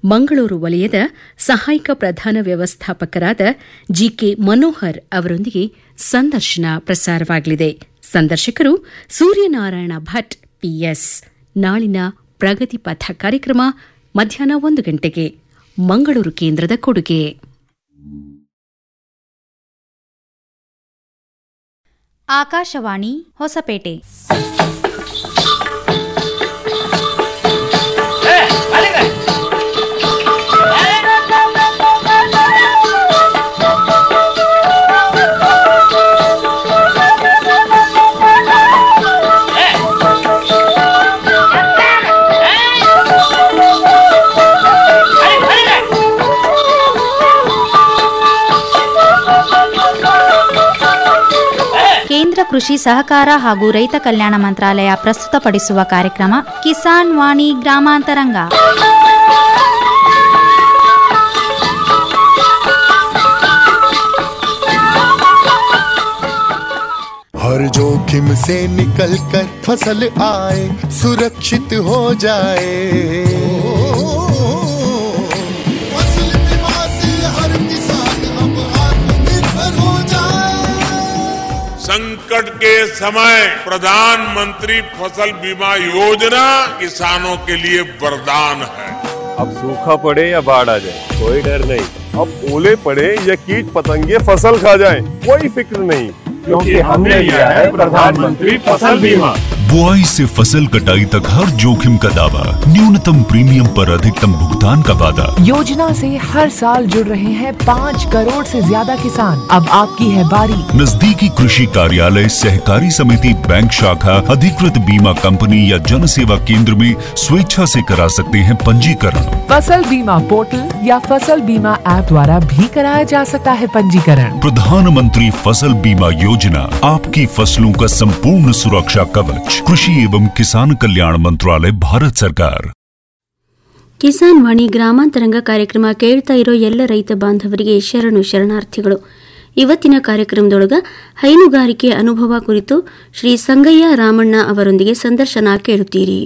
ಮಂಗಳೂರು ವಲಯದ ಸಹಾಯಕ ಪ್ರಧಾನ ವ್ಯವಸ್ಥಾಪಕರಾದ ಜಿಕೆ ಮನೋಹರ್ ಅವರೊಂದಿಗೆ ಸಂದರ್ಶನ ಪ್ರಸಾರವಾಗಲಿದೆ ಸಂದರ್ಶಕರು ಸೂರ್ಯನಾರಾಯಣ ಭಟ್ ಪಿಎಸ್ ನಾಳಿನ ಪ್ರಗತಿ ಪಥ ಕಾರ್ಯಕ್ರಮ ಮಧ್ಯಾಹ್ನ ಒಂದು ಗಂಟೆಗೆ ಮಂಗಳೂರು ಕೇಂದ್ರದ ಕೊಡುಗೆ ಆಕಾಶವಾಣಿ ಹೊಸಪೇಟೆ ಕೇಂದ್ರ ಕೃಷಿ ಸಹಕಾರ ಹಾಗೂ ರೈತ ಕಲ್ಯಾಣ ಮಂತ್ರಾಲಯ ಪ್ರಸ್ತುತಪಡಿಸುವ ಕಾರ್ಯಕ್ರಮ ಕಿಸಾನ್ ವಾಣಿ ಗ್ರಾಮಾಂತರಂಗ हर जोखिम से निकल कर फसल आए सुरक्षित हो जाए फसल बीमा से हर किसान अब आत्मनिर्भर हो जाए संकट के समय प्रधानमंत्री फसल बीमा योजना किसानों के लिए वरदान है अब सूखा पड़े या बाढ़ आ जाए कोई डर नहीं अब ओले पड़े या कीट पतंगे फसल खा जाए कोई फिक्र नहीं क्योंकि हमने लिया है प्रधानमंत्री फसल बीमा बुआई से फसल कटाई तक हर जोखिम का दावा न्यूनतम प्रीमियम पर अधिकतम भुगतान का वादा योजना से हर साल जुड़ रहे हैं पाँच करोड़ से ज्यादा किसान अब आपकी है बारी नजदीकी कृषि कार्यालय सहकारी समिति बैंक शाखा अधिकृत बीमा कंपनी या जन सेवा केंद्र में स्वेच्छा से करा सकते हैं पंजीकरण फसल बीमा पोर्टल या फसल बीमा ऐप द्वारा भी कराया जा सकता है पंजीकरण प्रधानमंत्री फसल बीमा योजना आपकी फसलों का संपूर्ण सुरक्षा कवच कृषि एवं किसान कल्याण मंत्रालय भारत सरकार ಕಿಸಾನ್ ವಾಣಿ ಗ್ರಾಮಾಂತರಂಗ ಕಾರ್ಯಕ್ರಮ ಕೇಳ್ತಾ ಇರೋ ಎಲ್ಲ ರೈತ ಬಾಂಧವರಿಗೆ ಶರಣು ಶರಣಾರ್ಥಿಗಳು ಇವತ್ತಿನ ಕಾರ್ಯಕ್ರಮದೊಳಗ ಹೈನುಗಾರಿಕೆ ಅನುಭವ ಕುರಿತು ಶ್ರೀ ಸಂಗಯ್ಯ ರಾಮಣ್ಣ ಅವರೊಂದಿಗೆ ಸಂದರ್ಶನ ಕೇಳುತ್ತೀರಿ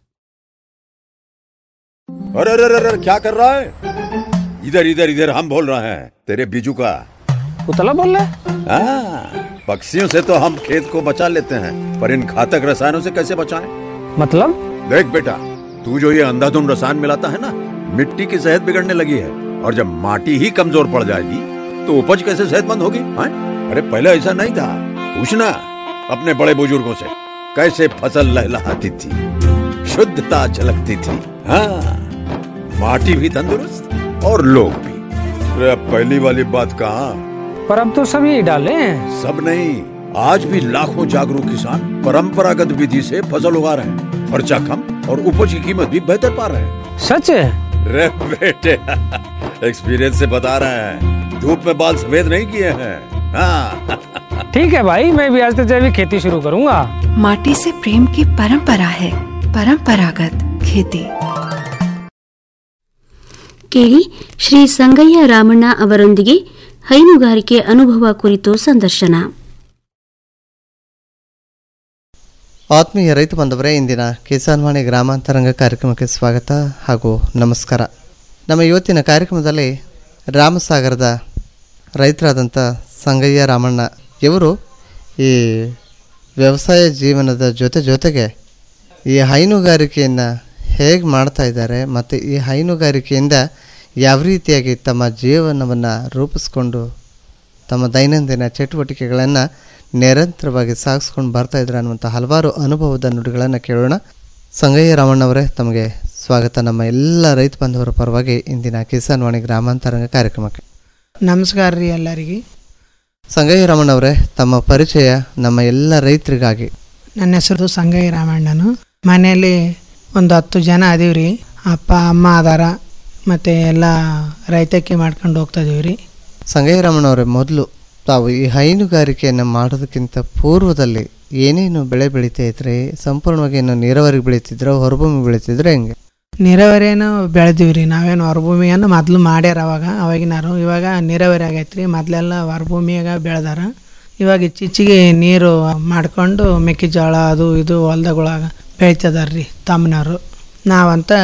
अरे अरे अरे अरे, क्या कर रहा है इधर इधर इधर हम बोल रहे हैं तेरे बीजू का उतला बोल रहा है हाँ, पक्षियों से तो हम खेत को बचा लेते हैं पर इन घातक रसायनों से कैसे बचाएं? मतलब देख बेटा तू जो ये अंधाधुंध रसायन मिलाता है ना मिट्टी की सेहत बिगड़ने लगी है और जब माटी ही कमजोर पड़ जाएगी तो उपज कैसे सेहतमंद होगी हाँ? अरे पहले ऐसा नहीं था पूछना अपने बड़े बुजुर्गों से कैसे फसल लहलहाती थी शुद्धता झलकती थी हाँ माटी भी तंदुरुस्त और लोग भी अरे अब पहली वाली बात कहाँ पर अब तो सभी डाले हैं सब नहीं आज भी लाखों जागरूक किसान परंपरागत विधि से फसल उगा रहे हैं खर्चा कम और उपज की कीमत भी बेहतर पा रहे हैं सच है रे बेटे एक्सपीरियंस से बता रहे हैं धूप में बाल सफेद नहीं किए हैं हाँ ठीक है भाई मैं भी आज से जैविक खेती शुरू करूंगा माटी से प्रेम की परंपरा है परंपरागत खेती ಕೇಳಿ ಶ್ರೀ ಸಂಗಯ್ಯ ರಾಮಣ್ಣ ಅವರೊಂದಿಗೆ ಹೈನುಗಾರಿಕೆ ಅನುಭವ ಕುರಿತು ಸಂದರ್ಶನ ಆತ್ಮೀಯ ರೈತ ಬಂದವರೇ ಇಂದಿನ ಕಿಸಾನ್ವಾಣಿ ಗ್ರಾಮಾಂತರಂಗ ಕಾರ್ಯಕ್ರಮಕ್ಕೆ ಸ್ವಾಗತ ಹಾಗೂ ನಮಸ್ಕಾರ ನಮ್ಮ ಇವತ್ತಿನ ಕಾರ್ಯಕ್ರಮದಲ್ಲಿ ರಾಮಸಾಗರದ ರೈತರಾದಂಥ ಸಂಗಯ್ಯ ರಾಮಣ್ಣ ಇವರು ಈ ವ್ಯವಸಾಯ ಜೀವನದ ಜೊತೆ ಜೊತೆಗೆ ಈ ಹೈನುಗಾರಿಕೆಯನ್ನು ಹೇಗೆ ಮಾಡ್ತಾ ಇದ್ದಾರೆ ಮತ್ತು ಈ ಹೈನುಗಾರಿಕೆಯಿಂದ ಯಾವ ರೀತಿಯಾಗಿ ತಮ್ಮ ಜೀವನವನ್ನು ರೂಪಿಸ್ಕೊಂಡು ತಮ್ಮ ದೈನಂದಿನ ಚಟುವಟಿಕೆಗಳನ್ನು ನಿರಂತರವಾಗಿ ಸಾಗಿಸ್ಕೊಂಡು ಬರ್ತಾ ಇದ್ದಾರೆ ಅನ್ನುವಂಥ ಹಲವಾರು ಅನುಭವದ ನುಡಿಗಳನ್ನು ಕೇಳೋಣ ಸಂಗಯ್ಯ ರಾಮಣ್ಣವರೇ ತಮಗೆ ಸ್ವಾಗತ ನಮ್ಮ ಎಲ್ಲ ರೈತ ಬಾಂಧವರ ಪರವಾಗಿ ಇಂದಿನ ಕಿಸಾನ್ ವಾಣಿ ಗ್ರಾಮಾಂತರಂಗ ಕಾರ್ಯಕ್ರಮಕ್ಕೆ ನಮಸ್ಕಾರ ರೀ ಎಲ್ಲರಿಗೆ ಸಂಗಯ್ಯ ರಾಮಣ್ಣವರೇ ತಮ್ಮ ಪರಿಚಯ ನಮ್ಮ ಎಲ್ಲ ರೈತರಿಗಾಗಿ ನನ್ನ ಹೆಸರು ಸಂಗಯ್ಯ ರಾಮಣ್ಣನು ಮನೆಯಲ್ಲಿ ಒಂದು ಹತ್ತು ಜನ ಅದೀವಿ ರೀ ಅಪ್ಪ ಅಮ್ಮ ಅದಾರ ಮತ್ತು ಎಲ್ಲ ರೈತಕ್ಕೆ ಮಾಡ್ಕೊಂಡು ಹೋಗ್ತಾ ಇದೀವಿ ರೀ ಸಂಗಯ್ಯ ರಾಮಣ್ಣವರೇ ಮೊದಲು ತಾವು ಈ ಹೈನುಗಾರಿಕೆಯನ್ನು ಮಾಡೋದಕ್ಕಿಂತ ಪೂರ್ವದಲ್ಲಿ ಏನೇನು ಬೆಳೆ ಬೆಳೀತಾ ಇದ್ರಿ ಸಂಪೂರ್ಣವಾಗಿ ಏನು ನೀರಾವರಿಗೆ ಬೆಳೀತಿದ್ರೋ ಹೊರಭೂಮಿ ಬೆಳೀತಿದ್ರೆ ಹೆಂಗೆ ನೀರಾವರಿಯನ್ನು ಬೆಳೆದೀವಿ ರೀ ನಾವೇನು ಹೊರಭೂಮಿಯನ್ನು ಮೊದಲು ಮಾಡ್ಯಾರ ಅವಾಗ ಅವಾಗಿನಾರು ಇವಾಗ ನೀರಾವರಿ ಆಗೈತೆ ರೀ ಮೊದಲೆಲ್ಲ ಹೊರಭೂಮಿಯಾಗ ಬೆಳೆದಾರ ಇವಾಗ ಇತ್ತೀಚೆಗೆ ನೀರು ಮಾಡ್ಕೊಂಡು ಮೆಕ್ಕೆಜೋಳ ಅದು ಇದು ಹೊಲ್ದಗೊಳಗ ಬೆಳಿತದಾರ ರೀ ತಮ್ಮನವರು ನಾವಂತ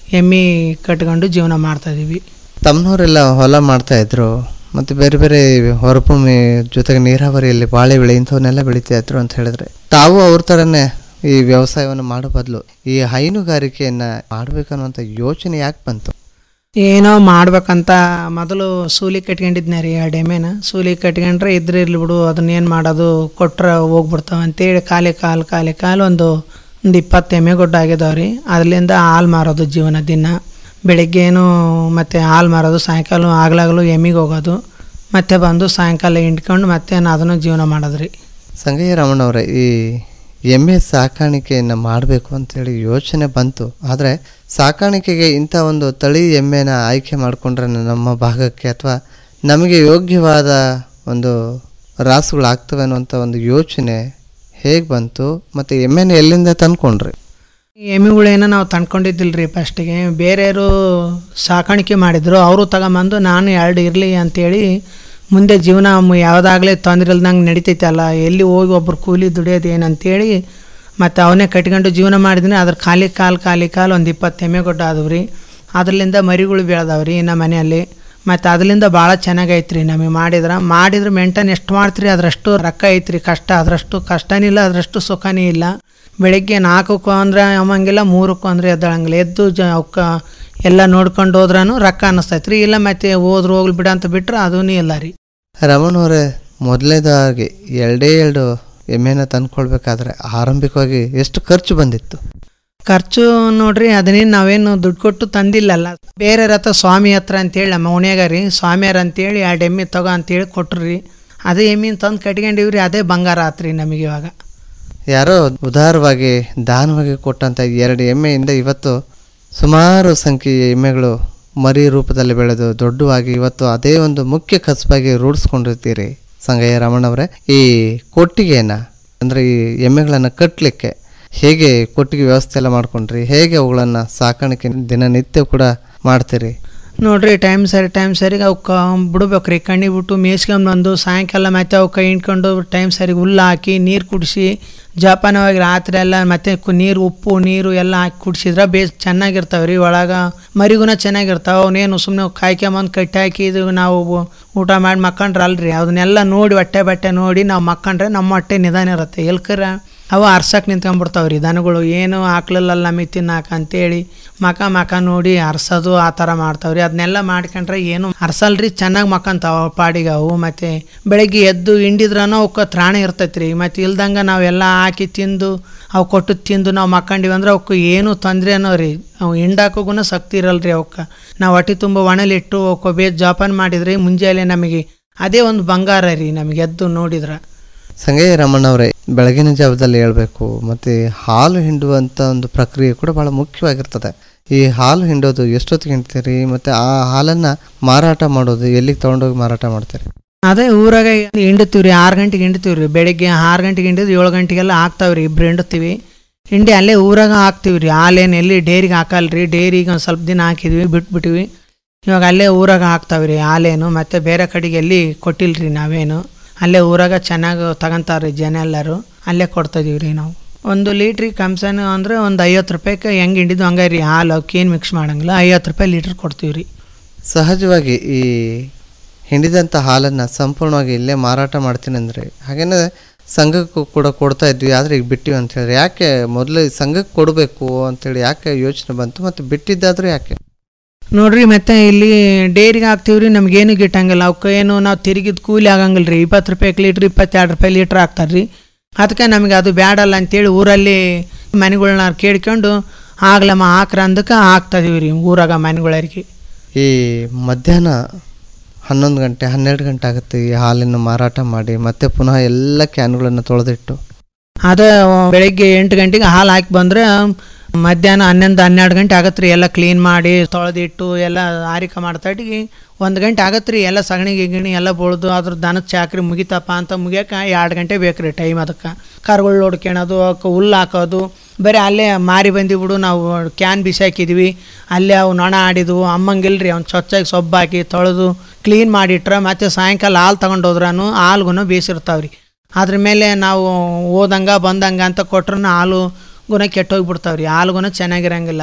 ಎಮ್ಮೆ ಕಟ್ಕೊಂಡು ಜೀವನ ಮಾಡ್ತಾ ಇದೀವಿ ತಮ್ಮನವರೆಲ್ಲ ಹೊಲ ಮಾಡ್ತಾ ಇದ್ರು ಮತ್ತು ಬೇರೆ ಬೇರೆ ಹೊರಭೂಮಿ ಜೊತೆಗೆ ನೀರಾವರಿಯಲ್ಲಿ ಬಾಳೆ ಬೆಳೆ ಇಂಥವನ್ನೆಲ್ಲ ಬೆಳೀತಾ ಇದ್ರು ಅಂತ ಹೇಳಿದ್ರೆ ತಾವು ಅವ್ರ ಥರನೇ ಈ ವ್ಯವಸಾಯವನ್ನು ಮಾಡೋ ಬದಲು ಈ ಹೈನುಗಾರಿಕೆಯನ್ನು ಮಾಡಬೇಕನ್ನುವಂಥ ಯೋಚನೆ ಯಾಕೆ ಬಂತು ಏನೋ ಮಾಡ್ಬೇಕಂತ ಮೊದಲು ಸೂಲಿ ಕಟ್ಕೊಂಡಿದ್ನ ರೀ ಎರಡು ಎಮ್ಮೆನ ಸೂಲಿ ಕಟ್ಕೊಂಡ್ರೆ ಇದ್ರೆ ಇರ್ಲಿ ಬಿಡು ಅದನ್ನ ಏನು ಮಾಡೋದು ಕೊಟ್ರೆ ಹೋಗ್ಬಿಡ್ತಾವ ಅಂತೇಳಿ ಖಾಲಿ ಕಾಲು ಖಾಲಿ ಕಾಲು ಒಂದು ಒಂದು ಇಪ್ಪತ್ತು ಎಮ್ಮೆ ಗೊಡ್ಡ ಆಗಿದಾವೆ ರೀ ಅದರಿಂದ ಹಾಲು ಮಾರೋದು ಜೀವನ ದಿನ ಬೆಳಿಗ್ಗೇನು ಮತ್ತು ಹಾಲು ಮಾರೋದು ಸಾಯಂಕಾಲ ಆಗ್ಲಾಗಲು ಎಮ್ಮಿಗೆ ಹೋಗೋದು ಮತ್ತೆ ಬಂದು ಸಾಯಂಕಾಲ ಹಿಂಡ್ಕೊಂಡು ಮತ್ತೆ ಅದನ್ನು ಜೀವನ ಮಾಡೋದು ರೀ ಸಂಗಯ್ಯ ರಾಮಣ್ಣವರೇ ಈ ಎಮ್ಮೆ ಸಾಕಾಣಿಕೆಯನ್ನು ಮಾಡಬೇಕು ಅಂತೇಳಿ ಯೋಚನೆ ಬಂತು ಆದರೆ ಸಾಕಾಣಿಕೆಗೆ ಇಂಥ ಒಂದು ತಳಿ ಎಮ್ಮೆನ ಆಯ್ಕೆ ಮಾಡಿಕೊಂಡ್ರೆ ನಮ್ಮ ಭಾಗಕ್ಕೆ ಅಥವಾ ನಮಗೆ ಯೋಗ್ಯವಾದ ಒಂದು ರಾಸುಗಳಾಗ್ತವೆ ಅನ್ನುವಂಥ ಒಂದು ಯೋಚನೆ ಹೇಗೆ ಬಂತು ಮತ್ತು ಎಮ್ಮೆನ ಎಲ್ಲಿಂದ ತಂದ್ಕೊಂಡ್ರಿ ಎಮ್ಮೆಗಳೇನೋ ನಾವು ತಂದ್ಕೊಂಡಿದ್ದಿಲ್ಲ ರೀ ಫಸ್ಟಿಗೆ ಬೇರೆಯವರು ಸಾಕಾಣಿಕೆ ಮಾಡಿದ್ರು ಅವರು ತಗೊಂಬಂದು ನಾನು ಎರಡು ಇರಲಿ ಅಂತೇಳಿ ಮುಂದೆ ಜೀವನ ಮ- ಯಾವುದಾಗಲೇ ತೊಂದರೆ ಇಲ್ದಂಗೆ ನಡಿತೈತಲ್ಲ ಎಲ್ಲಿ ಹೋಗಿ ಒಬ್ರು ಕೂಲಿ ದುಡಿಯೋದು ಏನಂತೇಳಿ ಮತ್ತು ಅವನ್ನೇ ಕಟ್ಕೊಂಡು ಜೀವನ ಮಾಡಿದ್ರೆ ಅದ್ರ ಖಾಲಿ ಕಾಲು ಖಾಲಿ ಕಾಲು ಒಂದು ಇಪ್ಪತ್ತು ಎಮ್ಮೆ ಗೊಡ್ಡ ಆದವು ರೀ ಅದರಿಂದ ಮರಿಗಳು ಬೆಳೆದವು ರೀ ನಮ್ಮ ಮನೆಯಲ್ಲಿ ಮತ್ತು ಅದರಿಂದ ಭಾಳ ಚೆನ್ನಾಗೈತೆ ರೀ ನಮಗೆ ಮಾಡಿದ್ರೆ ಮಾಡಿದ್ರೆ ಮೇಂಟೈನ್ ಎಷ್ಟು ಮಾಡ್ತೀರಿ ಅದರಷ್ಟು ರೊಕ್ಕ ಐತ್ರಿ ಕಷ್ಟ ಅದರಷ್ಟು ಕಷ್ಟನೇ ಇಲ್ಲ ಅದರಷ್ಟು ಸುಖನೇ ಇಲ್ಲ ಬೆಳಿಗ್ಗೆ ನಾಲ್ಕಕ್ಕೂ ಅಂದರೆ ಅಮ್ಮಂಗಿಲ್ಲ ಮೂರಕ್ಕೂ ಅಂದರೆ ಎದ್ದಳಂಗಿಲ್ಲ ಎದ್ದು ಜ ಅವಕ್ಕ ಎಲ್ಲ ನೋಡ್ಕೊಂಡು ಹೋದ್ರೂ ರೊಕ್ಕ ಅನ್ನಿಸ್ತೈತೆ ರೀ ಇಲ್ಲ ಮತ್ತೆ ಹೋದ್ರು ಹೋಗ್ಲಿ ಬಿಡ ಅಂತ ಬಿಟ್ರೆ ಅದೂ ಇಲ್ಲ ರೀ ರಮಣವರೇ ಮೊದಲನೇದಾಗಿ ಎರಡೇ ಎರಡು ಎಮ್ಮೆನ ತಂದ್ಕೊಳ್ಬೇಕಾದ್ರೆ ಆರಂಭಿಕವಾಗಿ ಎಷ್ಟು ಖರ್ಚು ಬಂದಿತ್ತು ಖರ್ಚು ನೋಡ್ರಿ ಅದನ್ನೇನು ನಾವೇನು ದುಡ್ಡು ಕೊಟ್ಟು ತಂದಿಲ್ಲಲ್ಲ ಬೇರೆ ಹತ್ರ ಸ್ವಾಮಿ ಹತ್ರ ಅಂತೇಳಿ ನಮ್ಮ ಓಣ್ಯಾಗ ರೀ ಸ್ವಾಮಿಯರ್ ಅಂತೇಳಿ ಎರಡು ಎಮ್ಮೆ ತಗೋ ಅಂತೇಳಿ ಕೊಟ್ರು ರೀ ಅದೇ ಎಮ್ಮಿನ ತಂದು ಕಟ್ಕೊಂಡಿವ್ರಿ ಅದೇ ಬಂಗಾರ ಆತ್ರಿ ನಮಗೆ ಇವಾಗ ಯಾರೋ ಉದಾರವಾಗಿ ದಾನವಾಗಿ ಕೊಟ್ಟಂಥ ಎರಡು ಎಮ್ಮೆಯಿಂದ ಇವತ್ತು ಸುಮಾರು ಸಂಖ್ಯೆಯ ಎಮ್ಮೆಗಳು ಮರಿ ರೂಪದಲ್ಲಿ ಬೆಳೆದು ದೊಡ್ಡವಾಗಿ ಇವತ್ತು ಅದೇ ಒಂದು ಮುಖ್ಯ ಕಸಬಾಗಿ ರೂಢಿಸ್ಕೊಂಡಿರ್ತೀರಿ ಸಂಗಯ್ಯ ರಮಣ್ಣವರೇ ಈ ಕೊಟ್ಟಿಗೆಯನ್ನು ಅಂದರೆ ಈ ಎಮ್ಮೆಗಳನ್ನು ಕಟ್ಟಲಿಕ್ಕೆ ಹೇಗೆ ಕೊಟ್ಟಿಗೆ ವ್ಯವಸ್ಥೆ ಎಲ್ಲ ಮಾಡ್ಕೊಂಡ್ರಿ ಹೇಗೆ ಅವುಗಳನ್ನು ಸಾಕಾಣಿಕೆ ದಿನನಿತ್ಯ ಕೂಡ ಮಾಡ್ತೀರಿ ನೋಡ್ರಿ ಟೈಮ್ ಸರಿ ಟೈಮ್ ಸರಿಗೆ ಅವಕ್ಕೆ ಬಿಡ್ಬೇಕು ರೀ ಕಣ್ಣಿಗೆ ಬಿಟ್ಟು ಮೇಯ್ಸ್ಕೊಂಡ್ ಬಂದು ಸಾಯಂಕಾಲ ಮತ್ತೆ ಅವಕ್ಕೆ ಹಿಂಡ್ಕೊಂಡು ಟೈಮ್ ಸರಿಗೆ ಹುಲ್ಲು ಹಾಕಿ ನೀರು ಕುಡಿಸಿ ಜೋಪಾನವಾಗಿ ರಾತ್ರಿ ಎಲ್ಲ ಮತ್ತೆ ಕು- ನೀರು ಉಪ್ಪು ನೀರು ಎಲ್ಲ ಹಾಕಿ ಕುಡಿಸಿದ್ರೆ ಬೇಸ್ ಚೆನ್ನಾಗಿರ್ತಾವೆ ರೀ ಒಳಗೆ ಮರಿಗುನ ಚೆನ್ನಾಗಿರ್ತಾವೆ ಅವನೇನು ಸುಮ್ಮನೆ ಕಾಯ್ಕೊಂಬಂದು ಕಟ್ಟಿ ಹಾಕಿ ಇದು ನಾವು ಊಟ ಮಾಡಿ ಮಕ್ಕಂಡ್ರೆ ಅಲ್ರಿ ಅದನ್ನೆಲ್ಲ ನೋಡಿ ಹೊಟ್ಟೆ ಬಟ್ಟೆ ನೋಡಿ ನಾವು ಮಕ್ಕಂಡ್ರೆ ನಮ್ಮ ಹೊಟ್ಟೆ ನಿಧಾನ ಇರುತ್ತೆ ಎಲ್ಕರ ಅವು ಅರ್ಸಕ್ಕೆ ನಿಂತ್ಕೊಂಡ್ಬಿಡ್ತಾವೆ ರೀ ದನಗಳು ಏನು ಹಾಕ್ಲಿಲ್ಲ ನಮಗೆ ತಿನ್ನಾಕ ಅಂತೇಳಿ ಮಕ ಮಕ ನೋಡಿ ಅರ್ಸೋದು ಆ ಥರ ಮಾಡ್ತಾವ್ರಿ ಅದನ್ನೆಲ್ಲ ಮಾಡ್ಕೊಂಡ್ರೆ ಏನು ಅರ್ಸಲ್ರಿ ಚೆನ್ನಾಗಿ ಮಕ್ಕಂತಾವ ಪಾಡಿಗೆ ಅವು ಮತ್ತು ಬೆಳಗ್ಗೆ ಎದ್ದು ಹಿಂಡಿದ್ರನೂ ಅವಕ್ಕೆ ತ್ರಾಣ ಇರ್ತೈತೆ ರೀ ಮತ್ತು ಇಲ್ದಂಗೆ ನಾವೆಲ್ಲ ಹಾಕಿ ತಿಂದು ಅವು ಕೊಟ್ಟು ತಿಂದು ನಾವು ಮಕ್ಕಂಡಿವಿ ಅಂದ್ರೆ ಅವಕ್ಕೆ ಏನು ತೊಂದರೆ ಅನ್ನೋ ರೀ ಅವು ಹಿಂಡಾಕೋಗುನ ಶಕ್ತಿ ಇರಲ್ಲ ರೀ ಅವಕ್ಕೆ ನಾವು ಹೊಟ್ಟೆ ತುಂಬ ಒಣಲಿಟ್ಟು ಅವಕ್ಕೆ ಬೇಸ್ ಜೋಪಾನ ಮಾಡಿದ್ರೆ ಮುಂಜಾನೆ ನಮಗೆ ಅದೇ ಒಂದು ಬಂಗಾರ ರೀ ನಮಗೆ ಎದ್ದು ನೋಡಿದ್ರೆ ಸಂಗಯ್ಯ ರಮಣ್ಣವರೇ ಬೆಳಗಿನ ಜಾವದಲ್ಲಿ ಹೇಳ್ಬೇಕು ಮತ್ತು ಹಾಲು ಹಿಂಡುವಂಥ ಒಂದು ಪ್ರಕ್ರಿಯೆ ಕೂಡ ಭಾಳ ಮುಖ್ಯವಾಗಿರ್ತದೆ ಈ ಹಾಲು ಹಿಂಡೋದು ಎಷ್ಟೊತ್ತಿಗೆ ಹಿಂಡ್ತೀರಿ ಮತ್ತು ಆ ಹಾಲನ್ನು ಮಾರಾಟ ಮಾಡೋದು ಎಲ್ಲಿಗೆ ತೊಗೊಂಡೋಗಿ ಮಾರಾಟ ಮಾಡ್ತೀರಿ ಅದೇ ಊರಾಗ ಹಿಂಡ್ತೀವಿ ರೀ ಆರು ಗಂಟೆಗೆ ಹಿಂಡ್ತೀವಿ ರೀ ಬೆಳಿಗ್ಗೆ ಆರು ಗಂಟೆಗೆ ಹಿಂಡಿದ್ದು ಏಳು ಗಂಟೆಗೆಲ್ಲ ಹಾಕ್ತಾವೆ ರೀ ಇಬ್ರು ಹಿಂಡ್ತೀವಿ ಹಿಂಡಿ ಅಲ್ಲೇ ಊರಾಗ ಹಾಕ್ತೀವಿ ರೀ ಹಾಲೇನು ಎಲ್ಲಿ ಡೈರಿಗೆ ಹಾಕಲ್ಲ ರೀ ಡೈರಿಗೆ ಒಂದು ಸ್ವಲ್ಪ ದಿನ ಹಾಕಿದ್ವಿ ಬಿಟ್ಬಿಟ್ಟಿವಿ ಇವಾಗ ಅಲ್ಲೇ ಊರಾಗ ಹಾಕ್ತಾವೆ ರೀ ಹಾಲೇನು ಮತ್ತು ಬೇರೆ ಕಡೆಗೆ ಎಲ್ಲಿ ಕೊಟ್ಟಿಲ್ಲ ರೀ ನಾವೇನು ಅಲ್ಲೇ ಊರಾಗ ಚೆನ್ನಾಗಿ ತಗೊಂತಾರೆ ರೀ ಜನ ಎಲ್ಲರೂ ಅಲ್ಲೇ ಕೊಡ್ತಾಯಿದೀವಿ ರೀ ನಾವು ಒಂದು ಲೀಟ್ರಿಗೆ ಕಮ್ಸನ್ ಅಂದರೆ ಒಂದು ಐವತ್ತು ರೂಪಾಯಿಗೆ ಹೆಂಗೆ ಹಿಂಡಿದ್ದು ಹಂಗೆ ರೀ ಹಾಲು ಅವಕ್ಕೇನು ಮಿಕ್ಸ್ ಮಾಡಂಗಿಲ್ಲ ಐವತ್ತು ರೂಪಾಯಿ ಲೀಟ್ರ್ ಕೊಡ್ತೀವಿ ರೀ ಸಹಜವಾಗಿ ಈ ಹಿಂಡಿದಂಥ ಹಾಲನ್ನು ಸಂಪೂರ್ಣವಾಗಿ ಇಲ್ಲೇ ಮಾರಾಟ ಮಾಡ್ತೀನಿ ಅಂದರೆ ಹಾಗೇನೆ ಸಂಘಕ್ಕೂ ಕೂಡ ಕೊಡ್ತಾ ಇದ್ವಿ ಆದರೆ ಈಗ ಬಿಟ್ಟಿವಿ ಅಂತ ಹೇಳಿದ್ರೆ ಯಾಕೆ ಮೊದಲು ಸಂಘಕ್ಕೆ ಕೊಡಬೇಕು ಅಂತೇಳಿ ಯಾಕೆ ಯೋಚನೆ ಬಂತು ಮತ್ತು ಬಿಟ್ಟಿದ್ದಾದರೂ ಯಾಕೆ ನೋಡ್ರಿ ಮತ್ತೆ ಇಲ್ಲಿ ಡೈರಿಗೆ ಹಾಕ್ತೀವಿ ರೀ ನಮಗೇನು ಗಿಟ್ಟಂಗಿಲ್ಲ ಅವಕ್ಕೆ ಏನು ನಾವು ತಿರುಗಿದ ಕೂಲಿ ಆಗಂಗಿಲ್ಲ ರೀ ಇಪ್ಪತ್ತು ರೂಪಾಯಿ ಲೀಟ್ರ್ ಇಪ್ಪತ್ತೆರಡು ರೂಪಾಯಿ ಲೀಟ್ರ್ ಹಾಕ್ತಾರೆ ರೀ ಅದಕ್ಕೆ ನಮಗೆ ಅದು ಬ್ಯಾಡಲ್ಲ ಅಂತೇಳಿ ಊರಲ್ಲಿ ಮನೆಗಳ್ನ ಕೇಳ್ಕೊಂಡು ಆಗ್ಲಮ್ಮ ಹಾಕ್ರ ಅಂದಕ್ಕೆ ಹಾಕ್ತಾದೀವಿ ರೀ ಊರಾಗ ಮನೆಗಳಿಗೆ ಈ ಮಧ್ಯಾಹ್ನ ಹನ್ನೊಂದು ಗಂಟೆ ಹನ್ನೆರಡು ಗಂಟೆ ಆಗುತ್ತೆ ಈ ಹಾಲನ್ನು ಮಾರಾಟ ಮಾಡಿ ಮತ್ತೆ ಪುನಃ ಎಲ್ಲ ಕ್ಯಾನ್ಗಳನ್ನು ತೊಳೆದಿಟ್ಟು ಅದೇ ಬೆಳಗ್ಗೆ ಎಂಟು ಗಂಟೆಗೆ ಹಾಲು ಹಾಕಿ ಬಂದರೆ ಮಧ್ಯಾಹ್ನ ಹನ್ನೊಂದು ಹನ್ನೆರಡು ಗಂಟೆ ಆಗತ್ತೆ ರೀ ಎಲ್ಲ ಕ್ಲೀನ್ ಮಾಡಿ ತೊಳೆದಿಟ್ಟು ಎಲ್ಲ ಆರಿಕೆ ಮಾಡ್ತಾಟಿಗೆ ಒಂದು ಗಂಟೆ ಆಗತ್ತೆ ರೀ ಎಲ್ಲ ಸಗಣಿ ಗಿಗಣಿ ಎಲ್ಲ ಬಳ್ದು ಅದ್ರ ದನದ ಚಾಕ್ರಿ ಮುಗಿತಪ್ಪ ಅಂತ ಮುಗಿಯೋಕೆ ಎರಡು ಗಂಟೆ ಬೇಕು ರೀ ಟೈಮ್ ಅದಕ್ಕೆ ಕರುಗಳು ನೋಡ್ಕೊಳೋದು ಅವಕ್ಕೆ ಹುಲ್ಲು ಹಾಕೋದು ಬರೀ ಅಲ್ಲೇ ಮಾರಿ ಬಂದಿಬಿಡು ನಾವು ಕ್ಯಾನ್ ಬಿಸಿ ಹಾಕಿದ್ವಿ ಅಲ್ಲೇ ಅವು ನೊಣ ಆಡಿದ್ವು ಅಮ್ಮಂಗಿಲ್ರಿ ಅವ್ನು ಸ್ವಚ್ಛಾಗಿ ಸೊಪ್ಪು ಹಾಕಿ ತೊಳೆದು ಕ್ಲೀನ್ ಮಾಡಿಟ್ರೆ ಮತ್ತೆ ಸಾಯಂಕಾಲ ಹಾಲು ತಗೊಂಡು ಹೋದ್ರೂ ಹಾಲ್ಗೂ ಬೇಸಿರ್ತಾವೆ ರೀ ಅದ್ರ ಮೇಲೆ ನಾವು ಓದಂಗ ಬಂದಂಗ ಅಂತ ಕೊಟ್ರೂ ಹಾಲು ಗುಣ ಕೆಟ್ಟೋಗ್ಬಿಡ್ತಾವೆ ರೀ ಹಾಲು ಗುಣ ಚೆನ್ನಾಗಿರಂಗಿಲ್ಲ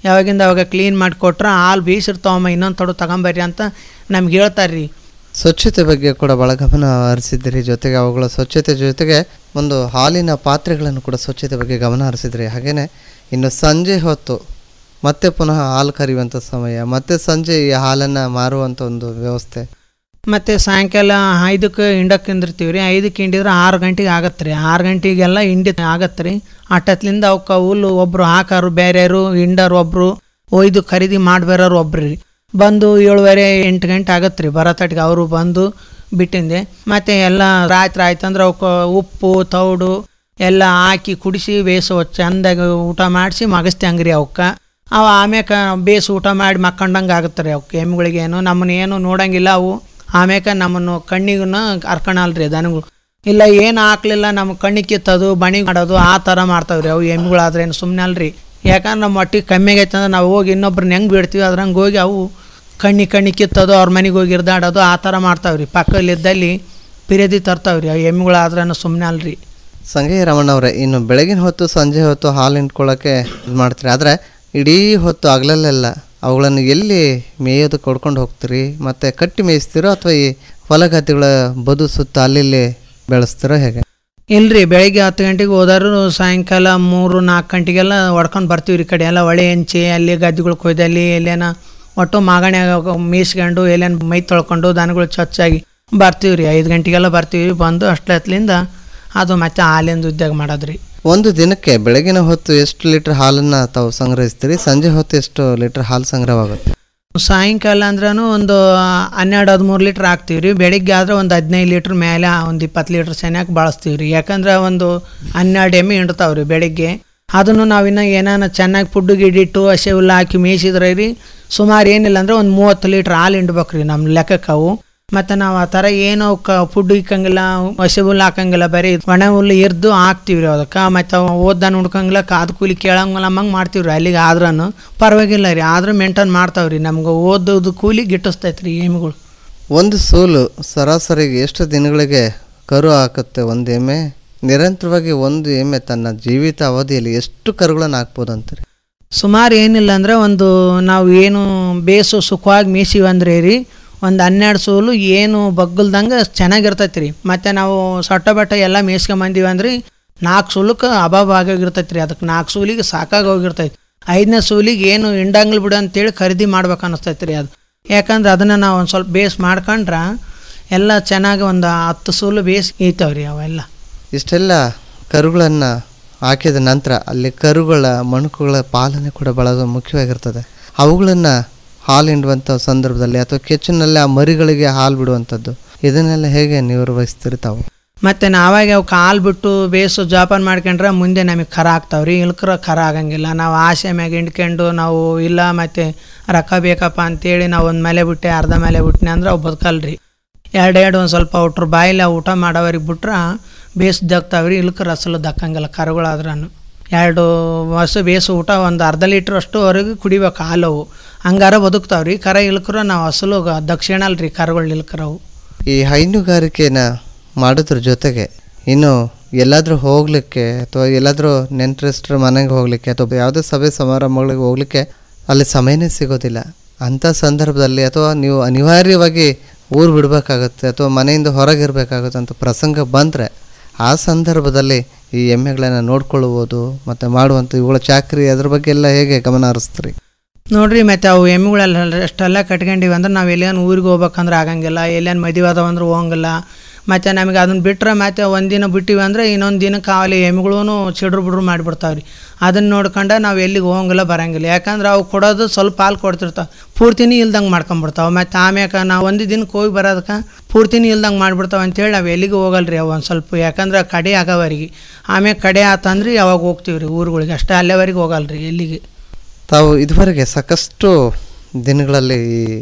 ಯಾವಾಗಿಂದ ಅವಾಗ ಕ್ಲೀನ್ ಮಾಡಿ ಕೊಟ್ರೆ ಹಾಲು ಬೀಸಿರ್ತಾವಮ್ಮ ಇನ್ನೊಂದು ತೊಡು ತಗೊಂಬರ್ರಿ ಅಂತ ನಮ್ಗೆ ಹೇಳ್ತಾರೆ ರೀ ಸ್ವಚ್ಛತೆ ಬಗ್ಗೆ ಕೂಡ ಭಾಳ ಗಮನ ಹರಿಸಿದ್ರಿ ಜೊತೆಗೆ ಅವುಗಳ ಸ್ವಚ್ಛತೆ ಜೊತೆಗೆ ಒಂದು ಹಾಲಿನ ಪಾತ್ರೆಗಳನ್ನು ಕೂಡ ಸ್ವಚ್ಛತೆ ಬಗ್ಗೆ ಗಮನ ಹರಿಸಿದ್ರಿ ಹಾಗೆಯೇ ಇನ್ನು ಸಂಜೆ ಹೊತ್ತು ಮತ್ತೆ ಪುನಃ ಹಾಲು ಕರೆಯುವಂಥ ಸಮಯ ಮತ್ತೆ ಸಂಜೆ ಈ ಹಾಲನ್ನು ಮಾರುವಂಥ ಒಂದು ವ್ಯವಸ್ಥೆ ಮತ್ತು ಸಾಯಂಕಾಲ ಐದಕ್ಕೆ ಹಿಂಡಕ್ಕೆ ಹಿಂದಿರ್ತೀವಿ ರೀ ಐದಕ್ಕೆ ಹಿಂಡಿದ್ರೆ ಆರು ಗಂಟೆಗೆ ಆಗತ್ತೆ ರೀ ಆರು ಗಂಟೆಗೆಲ್ಲ ಹಿಂಡಿ ಆಗತ್ತೆ ರೀ ಅಟ್ಟತ್ಲಿಂದ ಅವಕ್ಕೆ ಹುಲ್ಲು ಒಬ್ಬರು ಹಾಕಾರು ಬೇರೆಯವರು ಹಿಂಡರು ಒಬ್ಬರು ಒಯ್ದು ಖರೀದಿ ಮಾಡ್ಬೇರೋರು ಒಬ್ರು ರೀ ಬಂದು ಏಳುವರೆ ಎಂಟು ಗಂಟೆ ಆಗತ್ತೆ ರೀ ಬರತಟ್ಟಿಗೆ ಅವರು ಬಂದು ಬಿಟ್ಟಿಂದೆ ಮತ್ತು ಎಲ್ಲ ರಾತ್ರಿ ಆಯ್ತಂದ್ರೆ ಅವಕ್ಕೆ ಉಪ್ಪು ತೌಡು ಎಲ್ಲ ಹಾಕಿ ಕುಡಿಸಿ ಬೇಸು ಚಂದಾಗಿ ಊಟ ಮಾಡಿಸಿ ಮಗಸ್ತಿ ಹಂಗ್ರಿ ಅವಕ್ಕೆ ಅವು ಆಮ್ಯಾಕ ಬೇಸ್ ಊಟ ಮಾಡಿ ಮಕ್ಕಂಡಂಗೆ ಆಗುತ್ತೆ ರೀ ಅವಕ್ಕೆ ಎಮ್ಮೆಗಳಿಗೆ ಏನು ನಮ್ಮನ್ನ ಏನು ನೋಡಂಗಿಲ್ಲ ಅವು ಆಮ್ಯಾಕ ನಮ್ಮನ್ನು ಕಣ್ಣಿಗೂ ಕರ್ಕೊಳಲ್ರಿ ದನಗಳು ಇಲ್ಲ ಏನು ಹಾಕ್ಲಿಲ್ಲ ನಮ್ಮ ಕಣ್ಣಿಗೆ ಕಿತ್ತೋದು ಬಣಿ ಮಾಡೋದು ಆ ಥರ ಮಾಡ್ತಾವ್ರಿ ಅವು ಎಮ್ಮೆಗಳಾದ್ರೆ ಏನು ಸುಮ್ಮನೆ ಅಲ್ರಿ ಯಾಕಂದ್ರೆ ನಮ್ಮ ಹೊಟ್ಟಿಗೆ ಕಮ್ಮಿ ಆಗೈತೆ ಅಂದ್ರೆ ನಾವು ಹೋಗಿ ಇನ್ನೊಬ್ರನ್ನ ಹೆಂಗೆ ಬಿಡ್ತೀವಿ ಅದ್ರಂಗೆ ಹೋಗಿ ಅವು ಕಣ್ಣಿ ಕಣ್ಣಿ ಕಿತ್ತೋದು ಅವ್ರ ಮನೆಗೆ ಹೋಗಿ ಇರ್ದಾಡೋದು ಆ ಥರ ಮಾಡ್ತಾವ್ರಿ ಪಕ್ಕದಲ್ಲಿದ್ದಲ್ಲಿ ಪಿರಿಯದಿ ತರ್ತಾವ್ರಿ ಅವು ಎಮ್ಮೆಗಳಾದ್ರೂ ಸುಮ್ಮನೆ ಅಲ್ರಿ ಸಂಗಯ್ಯ ರಮಣ್ಣವ್ರೆ ಇನ್ನು ಬೆಳಗಿನ ಹೊತ್ತು ಸಂಜೆ ಹೊತ್ತು ಹಾಲು ಹಿಂಡ್ಕೊಳ್ಳೋಕ್ಕೆ ಇದು ಮಾಡ್ತೀರಿ ಆದರೆ ಇಡೀ ಹೊತ್ತು ಹಗಲಲ್ಲೆಲ್ಲ ಅವುಗಳನ್ನು ಎಲ್ಲಿ ಮೇಯೋದು ಕೊಡ್ಕೊಂಡು ಹೋಗ್ತೀರಿ ಮತ್ತು ಕಟ್ಟಿ ಮೇಯಿಸ್ತೀರೋ ಅಥವಾ ಈ ಹೊಲ ಗದ್ದೆಗಳ ಬದು ಸುತ್ತ ಅಲ್ಲಿ ಬೆಳೆಸ್ತೀರೋ ಹೇಗೆ ಇಲ್ರಿ ಬೆಳಿಗ್ಗೆ ಹತ್ತು ಗಂಟೆಗೆ ಹೋದಾರು ಸಾಯಂಕಾಲ ಮೂರು ನಾಲ್ಕು ಗಂಟೆಗೆಲ್ಲ ಹೊಡ್ಕೊಂಡು ಬರ್ತೀವಿ ರೀ ಈ ಕಡೆ ಎಲ್ಲ ಹೊಳೆ ಹೆಂಚಿ ಅಲ್ಲಿ ಗದ್ದೆಗಳು ಕೊಯ್ದಲ್ಲಿ ಎಲ್ಲೇನ ಒಟ್ಟು ಮಾಗಣ್ಯಾಗ ಮೀಸ್ಕೊಂಡು ಎಲ್ಲೇನು ಮೈ ತೊಳ್ಕೊಂಡು ದನಗಳು ಚೊಚ್ಚಾಗಿ ಬರ್ತೀವಿ ರೀ ಐದು ಗಂಟೆಗೆಲ್ಲ ಬರ್ತೀವಿ ಬಂದು ಅಷ್ಟೊತ್ಲಿಂದ ಅದು ಮತ್ತೆ ಹಾಲಿಂದ ಉದ್ಯೋಗ ಮಾಡೋದ್ರಿ ಒಂದು ದಿನಕ್ಕೆ ಬೆಳಗಿನ ಹೊತ್ತು ಎಷ್ಟು ಲೀಟ್ರ್ ಹಾಲನ್ನು ತಾವು ಸಂಗ್ರಹಿಸ್ತೀರಿ ಸಂಜೆ ಹೊತ್ತು ಎಷ್ಟು ಲೀಟ್ರ್ ಹಾಲು ಸಂಗ್ರಹವಾಗುತ್ತೆ ಸಾಯಂಕಾಲ ಅಂದ್ರೂ ಒಂದು ಹನ್ನೆರಡು ಹದಿಮೂರು ಲೀಟ್ರ್ ಹಾಕ್ತೀವಿ ರೀ ಬೆಳಿಗ್ಗೆ ಆದ್ರೆ ಒಂದು ಹದಿನೈದು ಲೀಟ್ರ್ ಮೇಲೆ ಒಂದು ಇಪ್ಪತ್ತು ಲೀಟ್ರ್ ಚೆನ್ನಾಗಿ ಬಳಸ್ತೀವಿ ರೀ ಯಾಕಂದ್ರೆ ಒಂದು ಹನ್ನೆರಡು ಎಮ್ಮೆ ಹಿಂಡ್ತಾವೆ ರೀ ಬೆಳಿಗ್ಗೆ ಅದನ್ನು ನಾವಿನ್ನ ಏನಾನ ಚೆನ್ನಾಗಿ ಫುಡ್ಡು ಗಿಡಿಟ್ಟು ಹಸೆ ಹುಲ್ಲು ಹಾಕಿ ಮೇಯಿಸಿದ್ರೆ ರೀ ಸುಮಾರು ಏನಿಲ್ಲ ಅಂದ್ರೆ ಒಂದು ಮೂವತ್ತು ಲೀಟ್ರ್ ಹಾಲು ಹಿಂಡ್ಬೇಕು ರೀ ನಮ್ಮ ಲೆಕ್ಕಕ್ಕೆ ಅವು ಮತ್ತು ನಾವು ಆ ಥರ ಏನು ಕ ಫುಡ್ ಇಕ್ಕಂಗಿಲ್ಲ ಹಸಿ ಹುಲ್ಲು ಹಾಕಂಗಿಲ್ಲ ಬರೀ ಒಣ ಹುಲ್ಲು ಇರ್ದು ಹಾಕ್ತೀವಿ ರೀ ಅದಕ್ಕೆ ಮತ್ತು ಓದ್ದಾನ ಹುಡ್ಕಂಗಿಲ್ಲ ಕಾದು ಕೂಲಿ ಕೇಳಂಗಿಲ್ಲ ನಮ್ಮಂಗೆ ಮಾಡ್ತೀವಿ ರೀ ಅಲ್ಲಿಗೆ ಆದ್ರೂ ಪರವಾಗಿಲ್ಲ ರೀ ಆದ್ರೂ ಮೇಂಟೈನ್ ಮಾಡ್ತಾವೆ ರೀ ನಮ್ಗೆ ಓದೋದು ಕೂಲಿ ಗಿಟ್ಟಿಸ್ತೈತೆ ರೀ ಎಮ್ಮೆಗಳು ಒಂದು ಸೂಲು ಸರಾಸರಿಗೆ ಎಷ್ಟು ದಿನಗಳಿಗೆ ಕರು ಹಾಕುತ್ತೆ ಒಂದು ಎಮ್ಮೆ ನಿರಂತರವಾಗಿ ಒಂದು ಎಮ್ಮೆ ತನ್ನ ಜೀವಿತ ಅವಧಿಯಲ್ಲಿ ಎಷ್ಟು ಕರುಗಳನ್ನು ಹಾಕ್ಬೋದು ಅಂತಾರೆ ಸುಮಾರು ಏನಿಲ್ಲ ಅಂದ್ರೆ ಒಂದು ನಾವು ಏನು ಬೇಸು ಸುಖವಾಗಿ ಮೇಯಿಸಿವಿ ಅಂದ್ರೆ ರೀ ಒಂದು ಹನ್ನೆರಡು ಸೂಲು ಏನು ಬಗ್ಗಲ್ದಂಗೆ ಚೆನ್ನಾಗಿರ್ತೈತೆ ರೀ ಮತ್ತು ನಾವು ಸೊಟ್ಟ ಬಟ್ಟ ಎಲ್ಲ ಮೇಯ್ಸ್ಕೊಂಬಂದೀವಿ ಅಂದ್ರೆ ನಾಲ್ಕು ಸೂಲಕ್ಕೆ ಅಭಾವ ಆಗೋಗಿರ್ತೈತೆ ರೀ ಅದಕ್ಕೆ ನಾಲ್ಕು ಸೂಲಿಗೆ ಸಾಕಾಗಿ ಹೋಗಿರ್ತೈತೆ ಐದನೇ ಸೂಲಿಗೆ ಏನು ಹಿಂಡಂಗ್ಲ್ ಬಿಡು ಅಂತೇಳಿ ಖರೀದಿ ಮಾಡ್ಬೇಕು ಅನ್ನಿಸ್ತೈತೆ ರೀ ಅದು ಯಾಕಂದ್ರೆ ಅದನ್ನು ನಾವು ಒಂದು ಸ್ವಲ್ಪ ಬೇಸ್ ಮಾಡ್ಕೊಂಡ್ರೆ ಎಲ್ಲ ಚೆನ್ನಾಗಿ ಒಂದು ಹತ್ತು ಸೂಲು ಬೇಸ್ ಈತಾವೆ ರೀ ಅವೆಲ್ಲ ಇಷ್ಟೆಲ್ಲ ಕರುಗಳನ್ನು ಹಾಕಿದ ನಂತರ ಅಲ್ಲಿ ಕರುಗಳ ಮಣುಕುಗಳ ಪಾಲನೆ ಕೂಡ ಭಾಳ ಮುಖ್ಯವಾಗಿರ್ತದೆ ಅವುಗಳನ್ನು ಹಾಲು ಹಿಂಡುವಂಥ ಸಂದರ್ಭದಲ್ಲಿ ಅಥವಾ ಕೆಚ್ಚಿನಲ್ಲಿ ಆ ಮರಿಗಳಿಗೆ ಹಾಲು ಬಿಡುವಂಥದ್ದು ಇದನ್ನೆಲ್ಲ ಹೇಗೆ ನಿರ್ವಹಿಸ್ತೀರಿ ತಾವು ಮತ್ತು ನಾವಾಗ ಅವು ಕಾಲು ಬಿಟ್ಟು ಬೇಸು ಜೋಪಾನ ಮಾಡ್ಕೊಂಡ್ರೆ ಮುಂದೆ ನಮಗೆ ಖರ ಆಗ್ತಾವೆ ರೀ ಇಲ್ಕ್ರ ಖರ ಆಗಂಗಿಲ್ಲ ನಾವು ಆಸೆ ಮ್ಯಾಗ ಹಿಂಡ್ಕೊಂಡು ನಾವು ಇಲ್ಲ ಮತ್ತು ರೊಕ್ಕ ಬೇಕಪ್ಪ ಅಂತೇಳಿ ನಾವು ಒಂದು ಮೇಲೆ ಬಿಟ್ಟೆ ಅರ್ಧ ಮೇಲೆ ಬಿಟ್ಟನೆ ಅಂದ್ರೆ ಅವು ಬದುಕಲ್ರಿ ಎರಡೆರಡು ಒಂದು ಸ್ವಲ್ಪ ಅವ್ಟ್ರ ಬಾಯಿಲ್ಲ ಊಟ ಮಾಡೋವರಿಗೆ ಬಿಟ್ರೆ ಬೇಸ್ ದಕ್ತಾವೆ ರೀ ಇಲ್ಕ ರಸಲು ದಕ್ಕಂಗಿಲ್ಲ ಕರುಗಳಾದ್ರೂ ಎರಡು ಹಸು ಬೇಸು ಊಟ ಒಂದು ಅರ್ಧ ಲೀಟ್ರ್ ಅಷ್ಟುವರೆಗೆ ಕುಡಿಬೇಕು ಹಾಲು ಅವು ಹಂಗಾರ ಬದುಕ್ತಾವೆ ರೀ ಕರ ಇಲ್ಕ್ರ ನಾವು ಹಸಲು ದಕ್ಷಿಣ ಅಲ್ರಿ ಕರುಗಳು ಇಲ್ಕರವು ಈ ಹೈನುಗಾರಿಕೆನ ಮಾಡೋದ್ರ ಜೊತೆಗೆ ಇನ್ನು ಎಲ್ಲಾದರೂ ಹೋಗಲಿಕ್ಕೆ ಅಥವಾ ಎಲ್ಲಾದರೂ ನೆಂಟರಿಸ್ಟ್ರ ಮನೆಗೆ ಹೋಗಲಿಕ್ಕೆ ಅಥವಾ ಯಾವುದೇ ಸಭೆ ಸಮಾರಂಭಗಳಿಗೆ ಹೋಗಲಿಕ್ಕೆ ಅಲ್ಲಿ ಸಮಯನೇ ಸಿಗೋದಿಲ್ಲ ಅಂಥ ಸಂದರ್ಭದಲ್ಲಿ ಅಥವಾ ನೀವು ಅನಿವಾರ್ಯವಾಗಿ ಊರು ಬಿಡಬೇಕಾಗುತ್ತೆ ಅಥವಾ ಮನೆಯಿಂದ ಹೊರಗಿರಬೇಕಾಗುತ್ತೆ ಅಂತ ಪ್ರಸಂಗ ಬಂದರೆ ಆ ಸಂದರ್ಭದಲ್ಲಿ ಈ ಎಮ್ಮೆಗಳನ್ನು ನೋಡ್ಕೊಳ್ಳುವುದು ಮತ್ತು ಮಾಡುವಂಥ ಇವುಗಳ ಚಾಕ್ರಿ ಅದ್ರ ಬಗ್ಗೆ ಎಲ್ಲ ಹೇಗೆ ಗಮನ ಹರಿಸ್ತೀರಿ ನೋಡ್ರಿ ಮತ್ತೆ ಅವು ಎಮ್ಮೆಗಳೆಲ್ಲ ಅಷ್ಟೆಲ್ಲ ಕಟ್ಕೊಂಡಿವಿ ಅಂದ್ರೆ ನಾವು ಎಲ್ಲೇನು ಊರಿಗೆ ಹೋಗ್ಬೇಕಂದ್ರೆ ಆಗಂಗಿಲ್ಲ ಎಲ್ಲೇನು ಮದುವೆ ಅದಾವ ಅಂದ್ರೆ ಹೋಗಂಗಿಲ್ಲ ಮತ್ತು ನಮಗೆ ಅದನ್ನ ಬಿಟ್ರೆ ಮತ್ತೆ ಒಂದಿನ ಬಿಟ್ಟಿವಿ ಅಂದ್ರೆ ಇನ್ನೊಂದು ದಿನಕ್ಕೆ ಅವಲ್ಲಿ ಎಮ್ಮೆಗಳೂ ಚಿಡ್ರು ಬಿಡ್ರು ಮಾಡಿಬಿಡ್ತಾವೆ ರೀ ಅದನ್ನು ನೋಡ್ಕೊಂಡು ನಾವು ಎಲ್ಲಿಗೆ ಹೋಗಂಗಿಲ್ಲ ಬರಂಗಿಲ್ಲ ಯಾಕಂದ್ರೆ ಅವು ಕೊಡೋದು ಸ್ವಲ್ಪ ಹಾಲು ಕೊಡ್ತಿರ್ತಾವೆ ಪೂರ್ತಿನೇ ಇಲ್ದಂಗೆ ಮಾಡ್ಕೊಂಬಿಡ್ತಾವೆ ಮತ್ತು ಆಮ್ಯಾಕ ನಾವು ಒಂದು ದಿನಕ್ಕೆ ಹೋಗಿ ಬರೋದಕ್ಕೆ ಪೂರ್ತಿನೇ ಇಲ್ದಂಗೆ ಮಾಡಿಬಿಡ್ತಾವೆ ಅಂತೇಳಿ ನಾವು ಎಲ್ಲಿಗೆ ಹೋಗಲ್ರಿ ಅವು ಒಂದು ಸ್ವಲ್ಪ ಯಾಕಂದ್ರೆ ಕಡೆ ಆಗೋವರೆಗೆ ಆಮ್ಯಾಗ ಕಡೆ ಆತಂದ್ರೆ ಯಾವಾಗ ಹೋಗ್ತೀವಿ ರೀ ಊರುಗಳಿಗೆ ಅಷ್ಟೇ ಅಲ್ಲೇವರೆಗೆ ಹೋಗಲ್ರಿ ಎಲ್ಲಿಗೆ ತಾವು ಇದುವರೆಗೆ ಸಾಕಷ್ಟು ದಿನಗಳಲ್ಲಿ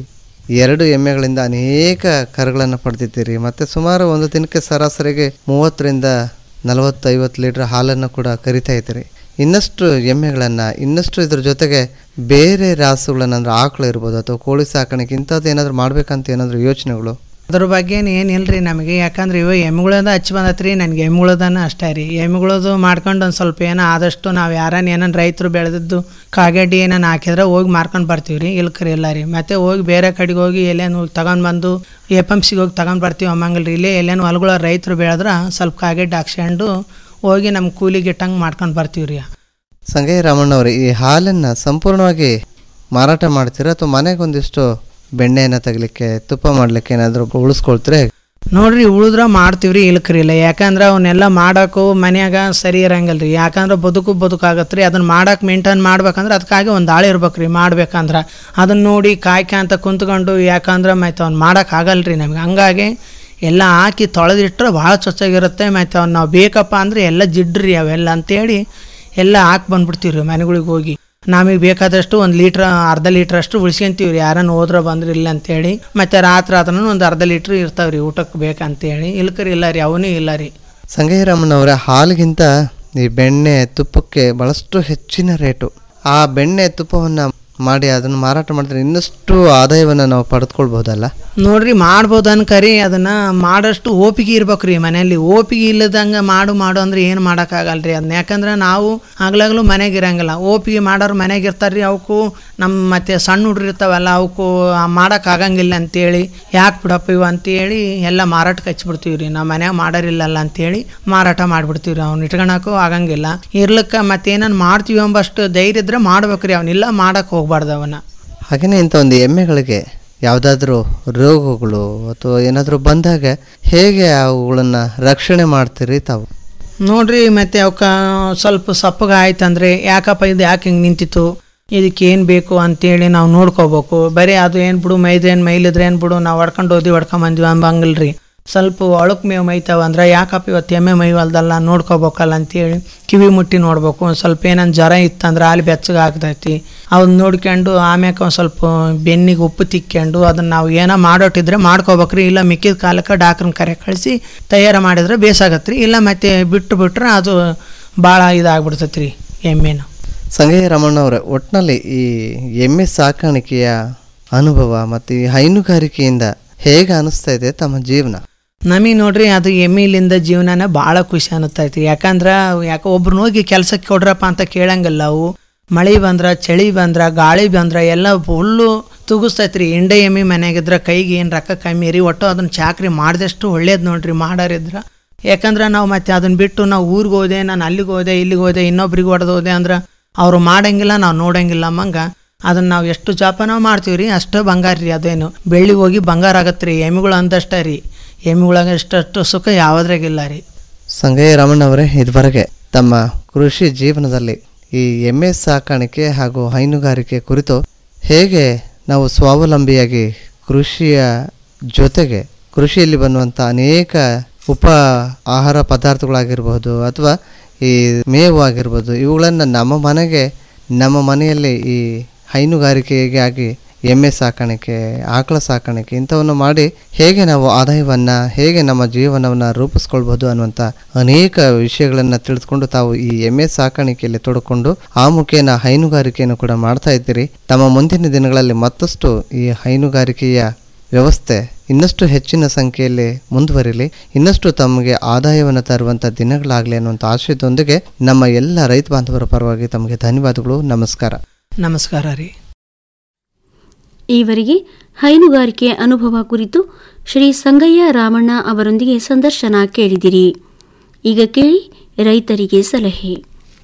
ಈ ಎರಡು ಎಮ್ಮೆಗಳಿಂದ ಅನೇಕ ಕರುಗಳನ್ನು ಪಡೆದಿದ್ದೀರಿ ಮತ್ತು ಸುಮಾರು ಒಂದು ದಿನಕ್ಕೆ ಸರಾಸರಿಗೆ ಮೂವತ್ತರಿಂದ ನಲವತ್ತೈವತ್ತು ಲೀಟ್ರ್ ಹಾಲನ್ನು ಕೂಡ ಕರಿತಾ ಇದ್ದೀರಿ ಇನ್ನಷ್ಟು ಎಮ್ಮೆಗಳನ್ನು ಇನ್ನಷ್ಟು ಇದ್ರ ಜೊತೆಗೆ ಬೇರೆ ರಾಸುಗಳನ್ನು ಅಂದರೆ ಆಕಳು ಇರ್ಬೋದು ಅಥವಾ ಕೋಳಿ ಸಾಕಾಣಿಕೆ ಇಂಥದ್ದು ಏನಾದರೂ ಮಾಡಬೇಕಂತ ಏನಾದರೂ ಯೋಚನೆಗಳು ಅದ್ರ ಬಗ್ಗೆ ಏನಿಲ್ಲ ರೀ ನಮಗೆ ಯಾಕಂದ್ರೆ ಇವ ಎಮ್ಗಳದ ಹಚ್ಚಿ ಬಂದತ್ರಿ ನನಗೆ ಎಮ್ಗಳದನ ಅಷ್ಟೇ ರೀ ಎಮ್ಗಳದು ಮಾಡ್ಕೊಂಡು ಒಂದು ಸ್ವಲ್ಪ ಏನೋ ಆದಷ್ಟು ನಾವು ಯಾರನ್ನ ಏನನ್ನ ರೈತರು ಬೆಳೆದಿದ್ದು ಕಾಗಡ್ಡಿ ಏನನ್ನ ಹಾಕಿದ್ರೆ ಹೋಗಿ ಮಾರ್ಕೊಂಡು ಬರ್ತೀವಿ ರೀ ಇಲ್ಕರಿ ಇಲ್ಲ ರೀ ಮತ್ತೆ ಹೋಗಿ ಬೇರೆ ಕಡೆಗೆ ಹೋಗಿ ಎಲ್ಲೇನು ತಗೊಂಡು ಬಂದು ಎ ಪಿ ಎಮ್ ಸಿಗೆ ಹೋಗಿ ತಗೊಂಡು ಬರ್ತೀವಿ ಅಮ್ಮಂಗಿಲ್ಲ ರೀ ಇಲ್ಲೇ ಎಲ್ಲೇನು ಹೊಲಗಳ ರೈತರು ಬೆಳೆದ್ರೆ ಸ್ವಲ್ಪ ಕಾಗಡ್ಡಿ ಹಾಕ್ಸ್ಕೊಂಡು ಹೋಗಿ ನಮ್ಮ ಕೂಲಿಗೆ ಇಟ್ಟಂಗೆ ಮಾಡ್ಕೊಂಡು ಬರ್ತೀವಿ ರೀ ಸಂಗಯ್ಯ ರಾಮಣ್ಣವ್ರೆ ಈ ಹಾಲನ್ನು ಸಂಪೂರ್ಣವಾಗಿ ಮಾರಾಟ ಮಾಡ್ತೀರಾ ಅಥವಾ ಮನೆಗೆ ಒಂದಿಷ್ಟು ಬೆಣ್ಣೆಯನ್ನು ತೆಗಲಿಕ್ಕೆ ತುಪ್ಪ ಮಾಡಲಿಕ್ಕೆ ಏನಾದರೂ ಉಳಿಸ್ಕೊಳ್ತೀರಾ ಹೇಗೆ? ನೋಡ್ರಿ ಉಳಿದ್ರ ಮಾಡ್ತೀವ್ರಿ ಇಲ್ಕ್ರಿಲ್ಲ ಯಾಕಂದ್ರೆ ಅವನ್ನೆಲ್ಲ ಮಾಡೋಕ್ಕೂ ಮನ್ಯಾಗ ಸರಿ ಇರಂಗಿಲ್ಲ ರೀ ಯಾಕಂದ್ರೆ ಬದುಕು ಬದುಕಾಗತ್ತೆ ರೀ ಅದನ್ನ ಮಾಡಕ್ಕೆ ಮೇಂಟೈನ್ ಮಾಡ್ಬೇಕಂದ್ರೆ ಅದಕ್ಕಾಗಿ ಒಂದು ಆಳು ಇರ್ಬೇಕು ರೀ ಮಾಡ್ಬೇಕಂದ್ರೆ ಅದನ್ನ ನೋಡಿ ಕಾಯ್ಕೊಂತ ಕುಂತ್ಕೊಂಡು ಯಾಕಂದ್ರೆ ಮತ್ತೆ ಅವ್ನು ಮಾಡಕ್ಕೆ ಆಗಲ್ಲ ರೀ ನಮ್ಗೆ ಹಂಗಾಗಿ ಎಲ್ಲ ಹಾಕಿ ತೊಳೆದಿಟ್ರೆ ಭಾಳ ಚೊಚ್ಚಾಗಿರುತ್ತೆ ಮತ್ತು ಅವ್ನು ನಾವು ಬೇಕಪ್ಪ ಅಂದರೆ ಎಲ್ಲ ಜಿಡ್ರಿ ಅವೆಲ್ಲ ಅಂತೇಳಿ ಎಲ್ಲ ಹಾಕಿ ಬಂದ್ಬಿಡ್ತೀವಿ ರೀ ಮನೆಗಳಿಗೆ ಹೋಗಿ ನಮಗೆ ಬೇಕಾದಷ್ಟು ಒಂದು ಲೀಟ್ರ್ ಅರ್ಧ ಲೀಟ್ರ್ ಅಷ್ಟು ಉಳಿಸ್ಕೊಂತೀವಿ ರೀ ಯಾರನ್ನು ಹೋದ್ರೆ ಬಂದ್ರೆ ಇಲ್ಲ ಅಂತೇಳಿ ಮತ್ತು ರಾತ್ರಿ ಆತನೂ ಒಂದು ಅರ್ಧ ಲೀಟ್ರ್ ಇರ್ತಾವೆ ರೀ ಊಟಕ್ಕೆ ಬೇಕಂತೇಳಿ ಇಲ್ಕರಿ ಇಲ್ಲ ರೀ ಅವನೂ ಇಲ್ಲ ರೀ ಸಂಗಯ್ಯ ರಾಮಣ್ಣವರ ಹಾಲಿಗಿಂತ ಈ ಬೆಣ್ಣೆ ತುಪ್ಪಕ್ಕೆ ಭಾಳಷ್ಟು ಹೆಚ್ಚಿನ ರೇಟು ಆ ಬೆಣ್ಣೆ ತುಪ್ಪವನ್ನು ಮಾಡಿ ಅದನ್ನು ಮಾರಾಟ ಮಾಡಿದ್ರೆ ಇನ್ನಷ್ಟು ಆದಾಯವನ್ನು ನಾವು ಪಡೆದುಕೊಳ್ಬೋದಲ್ಲ ನೋಡ್ರಿ ಮಾಡ್ಬೋದು ಅನ್ಕರಿ ಅದನ್ನ ಮಾಡಷ್ಟು ಓಪಿಗೆ ಇರ್ಬೇಕು ರೀ ಮನೆಯಲ್ಲಿ ಓಪಿಗೆ ಇಲ್ಲದಂಗೆ ಮಾಡು ಮಾಡು ಅಂದ್ರೆ ಏನು ಮಾಡೋಕ್ಕಾಗಲ್ಲ ರೀ ಅದನ್ನ ಯಾಕಂದ್ರೆ ನಾವು ಆಗ್ಲಾಗ್ಲೂ ಮನೆಗೆ ಇರಂಗಿಲ್ಲ ಓಪಿಗೆ ಮಾಡೋರು ಮನೆಗೆ ಇರ್ತಾರೆ ರೀ ಅವಕ್ಕೂ ನಮ್ಮ ಮತ್ತೆ ಸಣ್ಣ ಹುಡ್ರು ಇರ್ತಾವಲ್ಲ ಅವಕ್ಕೂ ಮಾಡೋಕ್ಕಾಗಂಗಿಲ್ಲ ಅಂತೇಳಿ ಯಾಕೆ ಬಿಡಪ್ಪ ಇವು ಅಂತೇಳಿ ಎಲ್ಲ ಮಾರಾಟಕ್ಕೆ ಹಚ್ಬಿಡ್ತೀವಿ ರೀ ನಾವು ಮನ್ಯಾಗ ಮಾಡೋರಿಲ್ಲಲ್ಲ ಅಂತೇಳಿ ಮಾರಾಟ ಮಾಡಿಬಿಡ್ತೀವಿ ರೀ ಅವ್ನು ಇಟ್ಕೊಳಕ್ಕೂ ಆಗಂಗಿಲ್ಲ ಇರ್ಲಿಕ್ಕೆ ಮತ್ತೇನನ್ನು ಮಾಡ್ತೀವಿ ಎಂಬಷ್ಟು ಧೈರ್ಯ ಇದ್ರೆ ಮಾಡ್ಬೇಕು ರೀ ಅವನ್ನೆಲ್ಲ ಮಾಡಕ್ಕೆ ಹೋಗ್ಬಾರ್ದು ಅವನ್ನ ಹಾಗೆಯೇ ಇಂಥ ಒಂದು ಎಮ್ಮೆಗಳಿಗೆ ಯಾವುದಾದ್ರೂ ರೋಗಗಳು ಅಥವಾ ಏನಾದರೂ ಬಂದಾಗ ಹೇಗೆ ಅವುಗಳನ್ನು ರಕ್ಷಣೆ ಮಾಡ್ತೀರಿ ತಾವು ನೋಡ್ರಿ ಮತ್ತೆ ಅವಕ್ಕ ಸ್ವಲ್ಪ ಸಪ್ಪಗ ಆಯ್ತಂದ್ರೆ ಯಾಕಪ್ಪ ಇದು ಯಾಕೆ ಹಿಂಗೆ ನಿಂತಿತ್ತು ಇದಕ್ಕೆ ಏನು ಬೇಕು ಅಂತೇಳಿ ನಾವು ನೋಡ್ಕೋಬೇಕು ಬರೀ ಅದು ಏನು ಬಿಡು ಮೈದೇನು ಮೈಲಿದ್ರೆ ಏನು ಬಿಡು ನಾವು ಹೊಡ್ಕೊಂಡು ಹೋದಿ ಹೊಡ್ಕೊಂಬಂದ್ವಿ ಅಂಬಂಗಿಲ್ರಿ ಸ್ವಲ್ಪ ಒಳಕ್ ಮೇವು ಮೈತಾವ ಅಂದ್ರೆ ಯಾಕಪ್ಪ ಇವತ್ತು ಎಮ್ಮೆ ಮೈವಲ್ದಲ್ಲ ನೋಡ್ಕೋಬೇಕಲ್ಲ ಅಂತೇಳಿ ಕಿವಿ ಮುಟ್ಟಿ ನೋಡ್ಬೇಕು ಒಂದು ಸ್ವಲ್ಪ ಏನನ್ನ ಜ್ವರ ಇತ್ತಂದ್ರೆ ಅಲ್ಲಿ ಬೆಚ್ಚಗೆ ಆಗ್ತೈತಿ ಅದನ್ನ ನೋಡ್ಕೊಂಡು ಆಮ್ಯಾಕ ಒಂದು ಸ್ವಲ್ಪ ಬೆನ್ನಿಗೆ ಉಪ್ಪು ತಿಕ್ಕೊಂಡು ಅದನ್ನ ನಾವು ಏನೋ ಮಾಡೋಟಿದ್ರೆ ಮಾಡ್ಕೋಬೇಕ್ರಿ ಇಲ್ಲ ಮಿಕ್ಕಿದ ಕಾಲಕ್ಕೆ ಡಾಕ್ಟ್ರನ್ನ ಕರೆ ಕಳಿಸಿ ತಯಾರು ಮಾಡಿದ್ರೆ ಬೇಸಾಗತ್ತೆ ರೀ ಇಲ್ಲ ಮತ್ತೆ ಬಿಟ್ಟು ಬಿಟ್ರೆ ಅದು ಭಾಳ ಇದಾಗ್ಬಿಡ್ತೈತೆ ರೀ ಎಮ್ಮೆನು ಸಂಗಯ್ಯ ರಮಣ್ಣವರ ಒಟ್ಟಿನಲ್ಲಿ ಈ ಎಮ್ಮೆ ಸಾಕಾಣಿಕೆಯ ಅನುಭವ ಮತ್ತು ಈ ಹೈನುಗಾರಿಕೆಯಿಂದ ಹೇಗೆ ಅನಿಸ್ತಾ ಇದೆ ತಮ್ಮ ಜೀವನ ನಮಗೆ ನೋಡ್ರಿ ಅದು ಎಮ್ಮಿಲಿಂದ ಜೀವನನ ಭಾಳ ಖುಷಿ ಅನ್ನತೈತಿ ಯಾಕಂದ್ರೆ ಯಾಕೆ ಒಬ್ರನ್ನ ಹೋಗಿ ಕೆಲಸಕ್ಕೆ ಕೊಡ್ರಪ್ಪ ಅಂತ ಕೇಳಂಗಿಲ್ಲ ಅವು ಮಳೆ ಬಂದ್ರೆ ಚಳಿ ಬಂದ್ರೆ ಗಾಳಿ ಬಂದ್ರೆ ಎಲ್ಲ ಫುಲ್ಲು ತುಗಿಸ್ತೈತಿ ರೀ ಇಂಡೆ ಎಮ್ಮಿ ಮನೆಯಾಗಿದ್ರೆ ಕೈಗೆ ಏನು ರೊಕ್ಕ ಕಮ್ಮಿ ರೀ ಒಟ್ಟು ಅದನ್ನ ಚಾಕ್ರಿ ಮಾಡಿದಷ್ಟು ಒಳ್ಳೇದು ನೋಡ್ರಿ ಮಾಡೋರಿದ್ರೆ ಯಾಕಂದ್ರೆ ನಾವು ಮತ್ತೆ ಅದನ್ನ ಬಿಟ್ಟು ನಾವು ಊರಿಗೆ ಹೋದೆ ನಾನು ಅಲ್ಲಿಗೆ ಹೋದೆ ಇಲ್ಲಿಗೆ ಹೋದೆ ಇನ್ನೊಬ್ರಿಗೆ ಹೊಡೆದು ಹೋದೆ ಅಂದ್ರೆ ಅವರು ಮಾಡಂಗಿಲ್ಲ ನಾವು ನೋಡಂಗಿಲ್ಲ ಅಮ್ಮಂಗ ಅದನ್ನ ನಾವು ಎಷ್ಟು ಜೋಪಾನ ಮಾಡ್ತೀವಿ ರೀ ಅಷ್ಟು ಬಂಗಾರ ರೀ ಅದೇನು ಬೆಳ್ಳಿ ಹೋಗಿ ಬಂಗಾರ ಆಗತ್ತೆ ರೀ ಎಮ್ಮಿಗಳು ಅಂದಷ್ಟೇ ರೀ ಎಮ್ಮಿಗಳಾಗ ಎಷ್ಟಷ್ಟು ಸುಖ ಯಾವುದ್ರಾಗಿಲ್ಲ ರೀ ಸಂಗಯ್ಯ ರಮಣ್ಣವರೇ ಇದುವರೆಗೆ ತಮ್ಮ ಕೃಷಿ ಜೀವನದಲ್ಲಿ ಈ ಎಮ್ಮೆ ಸಾಕಾಣಿಕೆ ಹಾಗೂ ಹೈನುಗಾರಿಕೆ ಕುರಿತು ಹೇಗೆ ನಾವು ಸ್ವಾವಲಂಬಿಯಾಗಿ ಕೃಷಿಯ ಜೊತೆಗೆ ಕೃಷಿಯಲ್ಲಿ ಬನ್ನುವಂಥ ಅನೇಕ ಉಪ ಆಹಾರ ಪದಾರ್ಥಗಳಾಗಿರ್ಬೋದು ಅಥವಾ ಈ ಮೇವು ಆಗಿರ್ಬೋದು ಇವುಗಳನ್ನು ನಮ್ಮ ಮನೆಗೆ ನಮ್ಮ ಮನೆಯಲ್ಲಿ ಈ ಹೈನುಗಾರಿಕೆಗಾಗಿ ಎಮ್ಮೆ ಸಾಕಾಣಿಕೆ ಆಕಳ ಸಾಕಾಣಿಕೆ ಇಂಥವನ್ನು ಮಾಡಿ ಹೇಗೆ ನಾವು ಆದಾಯವನ್ನು ಹೇಗೆ ನಮ್ಮ ಜೀವನವನ್ನು ರೂಪಿಸ್ಕೊಳ್ಬೋದು ಅನ್ನುವಂಥ ಅನೇಕ ವಿಷಯಗಳನ್ನು ತಿಳಿದುಕೊಂಡು ತಾವು ಈ ಎಮ್ಮೆ ಸಾಕಾಣಿಕೆಯಲ್ಲಿ ತೊಡಕೊಂಡು ಆ ಮುಖೇನ ಹೈನುಗಾರಿಕೆಯನ್ನು ಕೂಡ ಮಾಡ್ತಾ ಇದ್ದೀರಿ ತಮ್ಮ ಮುಂದಿನ ದಿನಗಳಲ್ಲಿ ಮತ್ತಷ್ಟು ಈ ಹೈನುಗಾರಿಕೆಯ ವ್ಯವಸ್ಥೆ ಇನ್ನಷ್ಟು ಹೆಚ್ಚಿನ ಸಂಖ್ಯೆಯಲ್ಲಿ ಮುಂದುವರಿಲಿ ಇನ್ನಷ್ಟು ತಮಗೆ ಆದಾಯವನ್ನು ತರುವಂಥ ದಿನಗಳಾಗಲಿ ಅನ್ನುವಂಥ ಆಶಯದೊಂದಿಗೆ ನಮ್ಮ ಎಲ್ಲ ರೈತ ಬಾಂಧವರ ಪರವಾಗಿ ತಮಗೆ ಧನ್ಯವಾದಗಳು ನಮಸ್ಕಾರ ನಮಸ್ಕಾರ ರೀ ಈವರೆಗೆ ಹೈನುಗಾರಿಕೆ ಅನುಭವ ಕುರಿತು ಶ್ರೀ ಸಂಗಯ್ಯ ರಾಮಣ್ಣ ಅವರೊಂದಿಗೆ ಸಂದರ್ಶನ ಕೇಳಿದಿರಿ ಈಗ ಕೇಳಿ ರೈತರಿಗೆ ಸಲಹೆ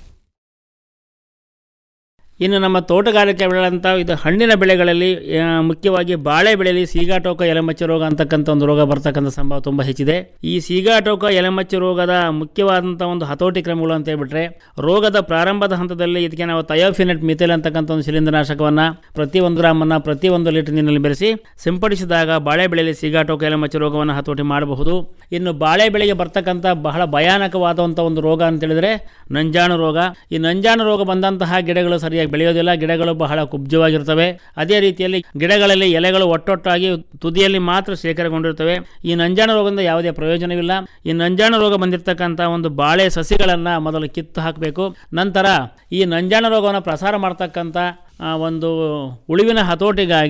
ಇನ್ನು ನಮ್ಮ ತೋಟಗಾರಿಕೆ ಬೆಳೆಗಳಂತ ಇದು ಹಣ್ಣಿನ ಬೆಳೆಗಳಲ್ಲಿ ಆ, ಮುಖ್ಯವಾಗಿ ಬಾಳೆ ಬೆಳೆಯಲ್ಲಿ ಸೀಗಾಟೋಕ ಎಲೆಮಚ್ಚ ರೋಗ ಅಂತಕ್ಕಂಥ ಒಂದು ರೋಗ ಬರ್ತಕ್ಕಂಥ ಸಂಭವ ತುಂಬ ಹೆಚ್ಚಿದೆ ಈ ಸೀಗಾಟೋಕ ಎಲೆಮಚ್ಚ ರೋಗದ ಮುಖ್ಯವಾದಂಥ ಒಂದು ಹತೋಟಿ ಕ್ರಮಗಳು ಅಂತ ಹೇಳ್ಬಿಟ್ರೆ ರೋಗದ ಪ್ರಾರಂಭದ ಹಂತದಲ್ಲಿ ಇದಕ್ಕೆ ನಾವು ಥಯೋಫಿನೆಟ್ ಮಿಥೈಲ್ ಅಂತಕ್ಕಂಥ ಒಂದು ಶಿಲೀಂಧ್ರನಾಶಕವನ್ನು ಪ್ರತಿ ಒಂದು ಗ್ರಾಮನ್ನು ಪ್ರತಿ ಒಂದು ಲೀಟರ್ ನೀರಿನಲ್ಲಿ ಬೆರೆಸಿ ಸಿಂಪಡಿಸಿದಾಗ ಬಾಳೆ ಬೆಳೆಯಲ್ಲಿ ಸೀಗಾಟೋಕ ಎಲೆಮಚ್ಚ ರೋಗವನ್ನು ಹತೋಟಿ ಮಾಡಬಹುದು ಇನ್ನು ಬಾಳೆ ಬೆಳೆಗೆ ಬರ್ತಕ್ಕಂಥ ಬಹಳ ಭಯಾನಕವಾದಂಥ ಒಂದು ರೋಗ ಅಂತ ಹೇಳಿದ್ರೆ ನಂಜಾಣು ರೋಗ ಈ ನಂಜಾಣು ರೋಗ ಬಂದಂತಹ ಗಿಡಗಳು ಸರಿಯಾಗಿ ಬೆಳೆಯೋದಿಲ್ಲ ಗಿಡಗಳು ಬಹಳ ಕುಬ್ಜವಾಗಿರ್ತವೆ ಅದೇ ರೀತಿಯಲ್ಲಿ ಗಿಡಗಳಲ್ಲಿ ಎಲೆಗಳು ಒಟ್ಟೊಟ್ಟಾಗಿ ತುದಿಯಲ್ಲಿ ಮಾತ್ರ ಶೇಖರಗೊಂಡಿರ್ತವೆ ಈ ನಂಜಾಣು ರೋಗದಿಂದ ಯಾವುದೇ ಪ್ರಯೋಜನವಿಲ್ಲ ಈ ನಂಜಾಣು ರೋಗ ಬಂದಿರತಕ್ಕಂಥ ಒಂದು ಬಾಳೆ ಸಸಿಗಳನ್ನು ಮೊದಲು ಕಿತ್ತು ಹಾಕಬೇಕು ನಂತರ ಈ ನಂಜಾಣು ರೋಗವನ್ನು ಪ್ರಸಾರ ಮಾಡ್ತಕ್ಕಂಥ ಆ, ಒಂದು ಉಳಿವಿನ ಹತೋಟಿಗಾಗಿ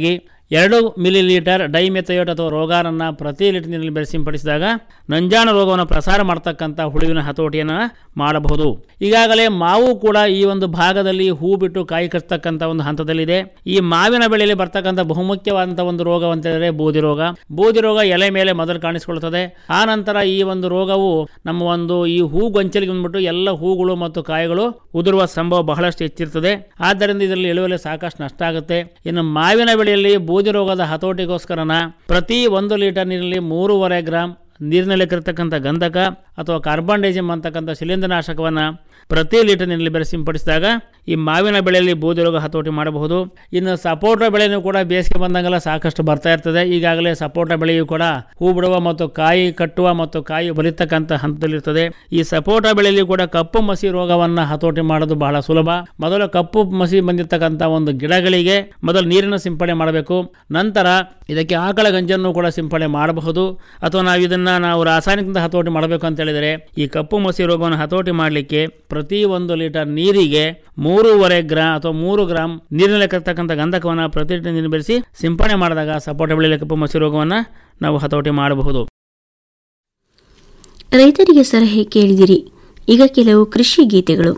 ಎರಡು ಮಿಲಿ ಲೀಟರ್ ಡೈಮೆಥಯೋಟ್ ಅಥವಾ ರೋಗಾರನ್ನ ಪ್ರತಿ ಲೀಟರ್ ನೀರಿನಲ್ಲಿ ಬೆರೆಸಿ ಸಿಂಪಡಿಸಿದಾಗ ನಂಜಾಣ ರೋಗವನ್ನು ಪ್ರಸಾರ ಮಾಡತಕ್ಕಂಥ ಹುಳುವಿನ ಹತೋಟಿಯನ್ನು ಮಾಡಬಹುದು ಈಗಾಗಲೇ ಮಾವು ಕೂಡ ಈ ಒಂದು ಭಾಗದಲ್ಲಿ ಹೂ ಬಿಟ್ಟು ಕಾಯಿ ಕಚ್ಚತಕ್ಕಂಥ ಒಂದು ಹಂತದಲ್ಲಿದೆ ಈ ಮಾವಿನ ಬೆಳೆಯಲ್ಲಿ ಬರ್ತಕ್ಕಂಥ ಬಹುಮುಖ್ಯವಾದಂಥ ಒಂದು ರೋಗ ಅಂತ ಹೇಳಿದ್ರೆ ಬೂದಿ ರೋಗ ಬೂದಿ ರೋಗ ಎಲೆ ಮೇಲೆ ಮೊದಲು ಕಾಣಿಸಿಕೊಳ್ಳುತ್ತದೆ ಆ ನಂತರ ಈ ಒಂದು ರೋಗವು ನಮ್ಮ ಒಂದು ಈ ಹೂ ಗೊಂಚಲಿಗೆ ಬಂದ್ಬಿಟ್ಟು ಎಲ್ಲ ಹೂಗಳು ಮತ್ತು ಕಾಯಿಗಳು ಉದುರುವ ಸಂಭವ ಬಹಳಷ್ಟು ಹೆಚ್ಚಿರ್ತದೆ ಆದ್ದರಿಂದ ಇದರಲ್ಲಿ ಇಳುವರಿ ಸಾಕಷ್ಟು ನಷ್ಟ ಆಗುತ್ತೆ ಇನ್ನು ಮಾವಿನ ಬೆಳೆಯಲ್ಲಿ ಬೂದಿ ರೋಗದ ಹತೋಟಿಗೋಸ್ಕರನ ಪ್ರತಿ ಒಂದು ಲೀಟರ್ ನೀರಿನಲ್ಲಿ ಮೂರುವರೆ ಗ್ರಾಂ ನೀರಿನಲ್ಲಿ ಕರತಕ್ಕಂಥ ಗಂಧಕ ಅಥವಾ ಕಾರ್ಬನ್ ಡೈಜಿಮ್ ಅಂತಕ್ಕಂಥ ಶಿಲೀಂಧ್ರನಾಶಕವನ್ನು ಪ್ರತಿ ಲೀಟರ್ ನೀರಿನಲ್ಲಿ ಬೆರೆಸಿ ಸಿಂಪಡಿಸಿದಾಗ ಈ ಮಾವಿನ ಬೆಳೆಯಲ್ಲಿ ಬೂದಿ ರೋಗ ಹತೋಟಿ ಮಾಡಬಹುದು ಇನ್ನು ಸಪೋಟ ಬೆಳೆಯೂ ಕೂಡ ಬೇಸಿಗೆ ಬಂದಂಗೆಲ್ಲ ಸಾಕಷ್ಟು ಬರ್ತಾ ಇರ್ತದೆ ಈಗಾಗಲೇ ಸಪೋಟ ಬೆಳೆಯು ಕೂಡ ಹೂ ಬಿಡುವ ಮತ್ತು ಕಾಯಿ ಕಟ್ಟುವ ಮತ್ತು ಕಾಯಿ ಬಲಿತಕ್ಕಂಥ ಹಂತದಲ್ಲಿರ್ತದೆ ಈ ಸಪೋಟ ಬೆಳೆಯಲ್ಲಿ ಕೂಡ ಕಪ್ಪು ಮಸಿ ರೋಗವನ್ನು ಹತೋಟಿ ಮಾಡೋದು ಬಹಳ ಸುಲಭ ಮೊದಲು ಕಪ್ಪು ಮಸಿ ಬಂದಿರತಕ್ಕಂಥ ಒಂದು ಗಿಡಗಳಿಗೆ ಮೊದಲು ನೀರಿನ ಸಿಂಪಡಣೆ ಮಾಡಬೇಕು ನಂತರ ಇದಕ್ಕೆ ಆಕಳ ಗಂಜನ್ನು ಕೂಡ ಸಿಂಪಡಣೆ ಮಾಡಬಹುದು ಅಥವಾ ನಾವು ಇದನ್ನ ನಾವು ರಾಸಾಯನಿಕದಿಂದ ಹತೋಟಿ ಮಾಡಬೇಕು ಅಂತ ಹೇಳಿದರೆ ಈ ಕಪ್ಪು ಮಸಿ ರೋಗವನ್ನು ಹತೋಟಿ ಮಾಡಲಿಕ್ಕೆ ಪ್ರತಿ ಒಂದು ಲೀಟರ್ ನೀರಿಗೆ ಮೂರುವರೆ ಗ್ರಾಮ್ ಅಥವಾ ಮೂರು ಗ್ರಾಮ್ ನೀರಿನಲ್ಲಿ ಕರ್ತಕ್ಕಂಥ ಗಂಧಕವನ್ನು ಪ್ರತಿ ಲೀಟರ್ ನೀರು ಬೆರೆಸಿ ಸಿಂಪಡಣೆ ಮಾಡಿದಾಗ ಸಪೋಟ ಬೆಳೆಯಲ್ಲಿ ಕಪ್ಪು ಮಸಿ ರೋಗವನ್ನು ನಾವು ಹತೋಟಿ ಮಾಡಬಹುದು ರೈತರಿಗೆ ಸಲಹೆ ಕೇಳಿದಿರಿ ಈಗ ಕೆಲವು ಕೃಷಿ ಗೀತೆಗಳು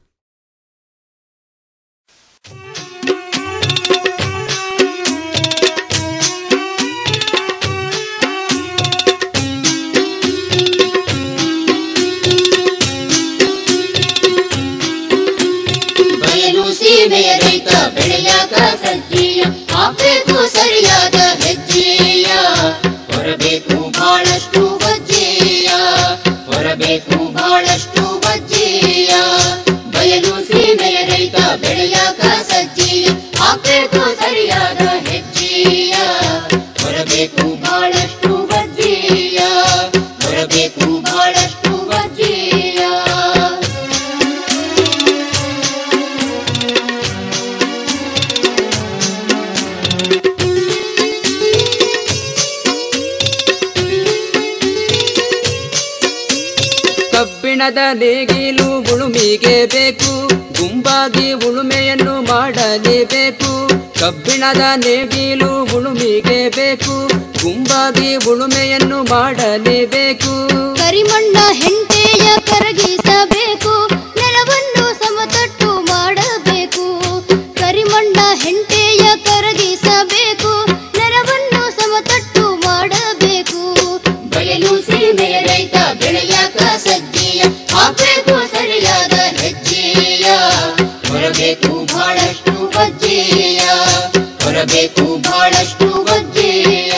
ಬಯಲು ಸೀಮೆಯ ರೈತ ಬೆಳೆಯಾಕ ಸಜ್ಜೀಯ ಹಾಕ್ಬೇಕು ಸರಿಯಾದ ಹೆಜ್ಜೆಯ ಹೊರಬೇಕು ಬಹಳಷ್ಟು ವಜ್ಜೆಯ ಹೊರಬೇಕು ಬಹಳಷ್ಟು ವಜ್ಜೆಯ ಬಯಲು ಸೀಮೆಯ ರೈತ ಬೆಳೆಯಾಕ ಸಜ್ಜೀಯ ಹಾಕ್ಬೇಕು ಸರಿಯಾದ ಹೆಜ್ಜೆಯ ಹೊರಬೇಕು ಬಹಳಷ್ಟು ವಜ್ಜೆಯ ಹೊರಬೇಕು ಬಹಳಷ್ಟು ವಜ್ಜೆಯ ಕಬ್ಬಿಣದ ನೇಗಿಲು ಉಳುಮಿಗೆ ಬೇಕು ಗುಂಪಾಗಿ ಉಳುಮೆಯನ್ನು ಮಾಡಲೇಬೇಕು ಕಬ್ಬಿಣದ ನೇಗಿಲು ಉಳುಮಿಗೆ ಬೇಕು ಗುಂಪಾಗಿ ಉಳುಮೆಯನ್ನು ಮಾಡಲೇಬೇಕು ಕರಿಮಣ್ಣ ಹೆಂಟೆಯ ಕರಗಿಸಬೇಕು ನೆಲವನ್ನು ಸಮತಟ್ಟು ಮಾಡಬೇಕು ಕರಿಮಣ್ಣ ಹೆಂಟೆಯ ಕರಗಿಸಬೇಕು ನೆಲವನ್ನು ಸಮತಟ್ಟು ಮಾಡಬೇಕು ಬಯಲು ಸೀಮೆಯ ರೈತ ಬೆಳೆಯಾಕ ಸಜ್ಜೆಯ ಹಾಕಬೇಕು ಸರಿಯಾದ ಹೆಜ್ಜೆಯ ಹೊರಬೇಕು ಬಹಳಷ್ಟು ವಜ್ಜೆಯ ಹೊರಬೇಕು ಬಹಳಷ್ಟು ವಜ್ಜೆಯ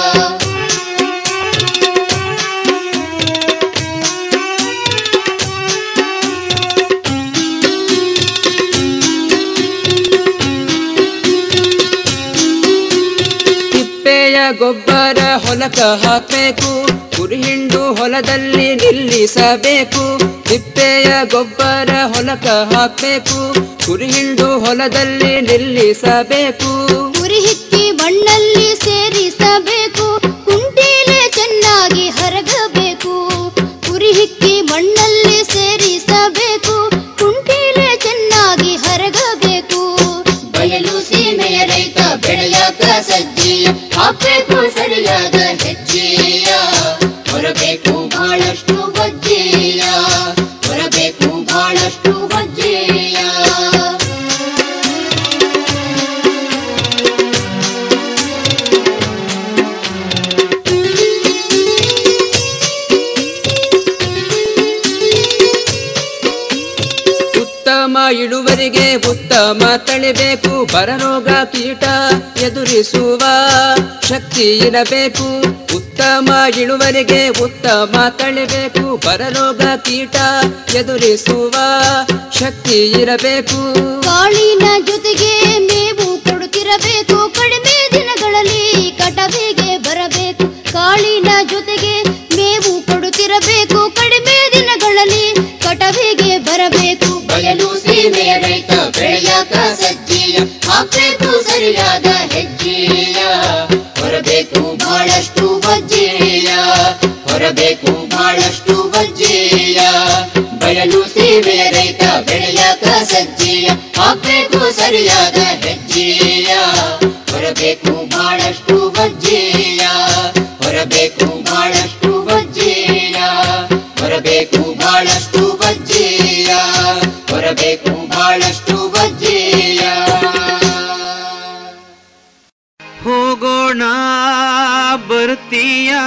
ತಿಪ್ಪೆಯ ಗೊಬ್ಬರ ಹೊಲಕ ಹಾಕಬೇಕು ಕುರಿಹಿಂಡು ಹೊಲದಲ್ಲಿ ನಿಲ್ಲಿಸಬೇಕು ತಿಪ್ಪೆಯ ಗೊಬ್ಬರ ಹೊಲಕ ಹಾಕಬೇಕು ಕುರಿಹಿಂಡು ಹೊಲದಲ್ಲಿ ನಿಲ್ಲಿಸಬೇಕು ಉರಿ ಹಿಕ್ಕಿ ಮಣ್ಣಲ್ಲಿ ಸೇರಿಸಬೇಕು ಕುಂಟೀಲೆ ಚೆನ್ನಾಗಿ ಹರಗಬೇಕು ಉರಿ ಹಿಕ್ಕಿ ಮಣ್ಣಲ್ಲಿ ಸೇರಿಸಬೇಕು ಕುಂಟೀಲೆ ಚೆನ್ನಾಗಿ ಹರಗಬೇಕು ಬಯಲು ಸೀಮೆಯ ರೈತ ಬೆಳೆಯಾಕ ಸಜ್ಜೆಯ ಹಾಕಬೇಕು ಸರಿಯಾದ ಹೆಜ್ಜೆಯ ಹೊರಬೇಕು ಬಹಳಷ್ಟು ವಜ್ಜೆಯ ಹೊರಬೇಕು ಬಹಳಷ್ಟು ವಜ್ಜೆಯ ಉತ್ತಮ ಇಳುವರಿಗೆ ಉತ್ತಮ ತಳಿಬೇಕು ಬರರೋಗ ಕೀಟ ಎದುರಿಸುವ ಶಕ್ತಿ ಇರಬೇಕು ಉತ್ತಮ ಇಳುವರಿಗೆ ಉತ್ತಮ ತಳಿಬೇಕು ಬರರೋಗ ಕೀಟ ಎದುರಿಸುವ ಶಕ್ತಿ ಇರಬೇಕು ಕಾಳಿನ ಜೊತೆಗೆ ಮೇವು ಕೊಡುತ್ತಿರಬೇಕು ಕಡಿಮೆ ದಿನಗಳಲ್ಲಿ ಕಟವಿಗೆ ಬರಬೇಕು ಕಾಳಿನ ಜೊತೆಗೆ ಮೇವು ಕೊಡುತ್ತಿರಬೇಕು ಕಡಿಮೆ ದಿನಗಳಲ್ಲಿ ಕಟವಿಗೆ ಬರಬೇಕು ಬಯಲು ಸೀಮೆಯ ರೈತ ಬೆಳೆಯಾಕ ಸಜ್ಜೆಯ ಹಾಕಬೇಕು ಸರಿಯಾದ ಹೆಜ್ಜೆಯ ಹೊರಬೇಕು ಬಹಳಷ್ಟು ವಜ್ಜೆಯ ಹೊರಬೇಕು ಬಹಳಷ್ಟು ವಜ್ಜೆಯ ಬಯಲು ಸೀಮೆಯ ರೈತ ಬೆಳೆಯಾಕ ಸಜ್ಜೆಯ ಹಾಕಬೇಕು ಸರಿಯಾದ ಹೆಜ್ಜೆಯ ಹೊರಬೇಕು ಹೊರಬೇಕು ಬಹಳಷ್ಟು ವಜ್ಜೇಯ ಹೊರಬೇಕು ಬಹಳಷ್ಟು ವಜ್ಜೇಯ ಹೊರಬೇಕು ಬಹಳಷ್ಟು ವಜ್ಜೇಯ ಹೊರಬೇಕು ಬಹಳಷ್ಟು ವಜ್ಜೇಯ ಹೋಗೋಣ ಬರ್ತೀಯ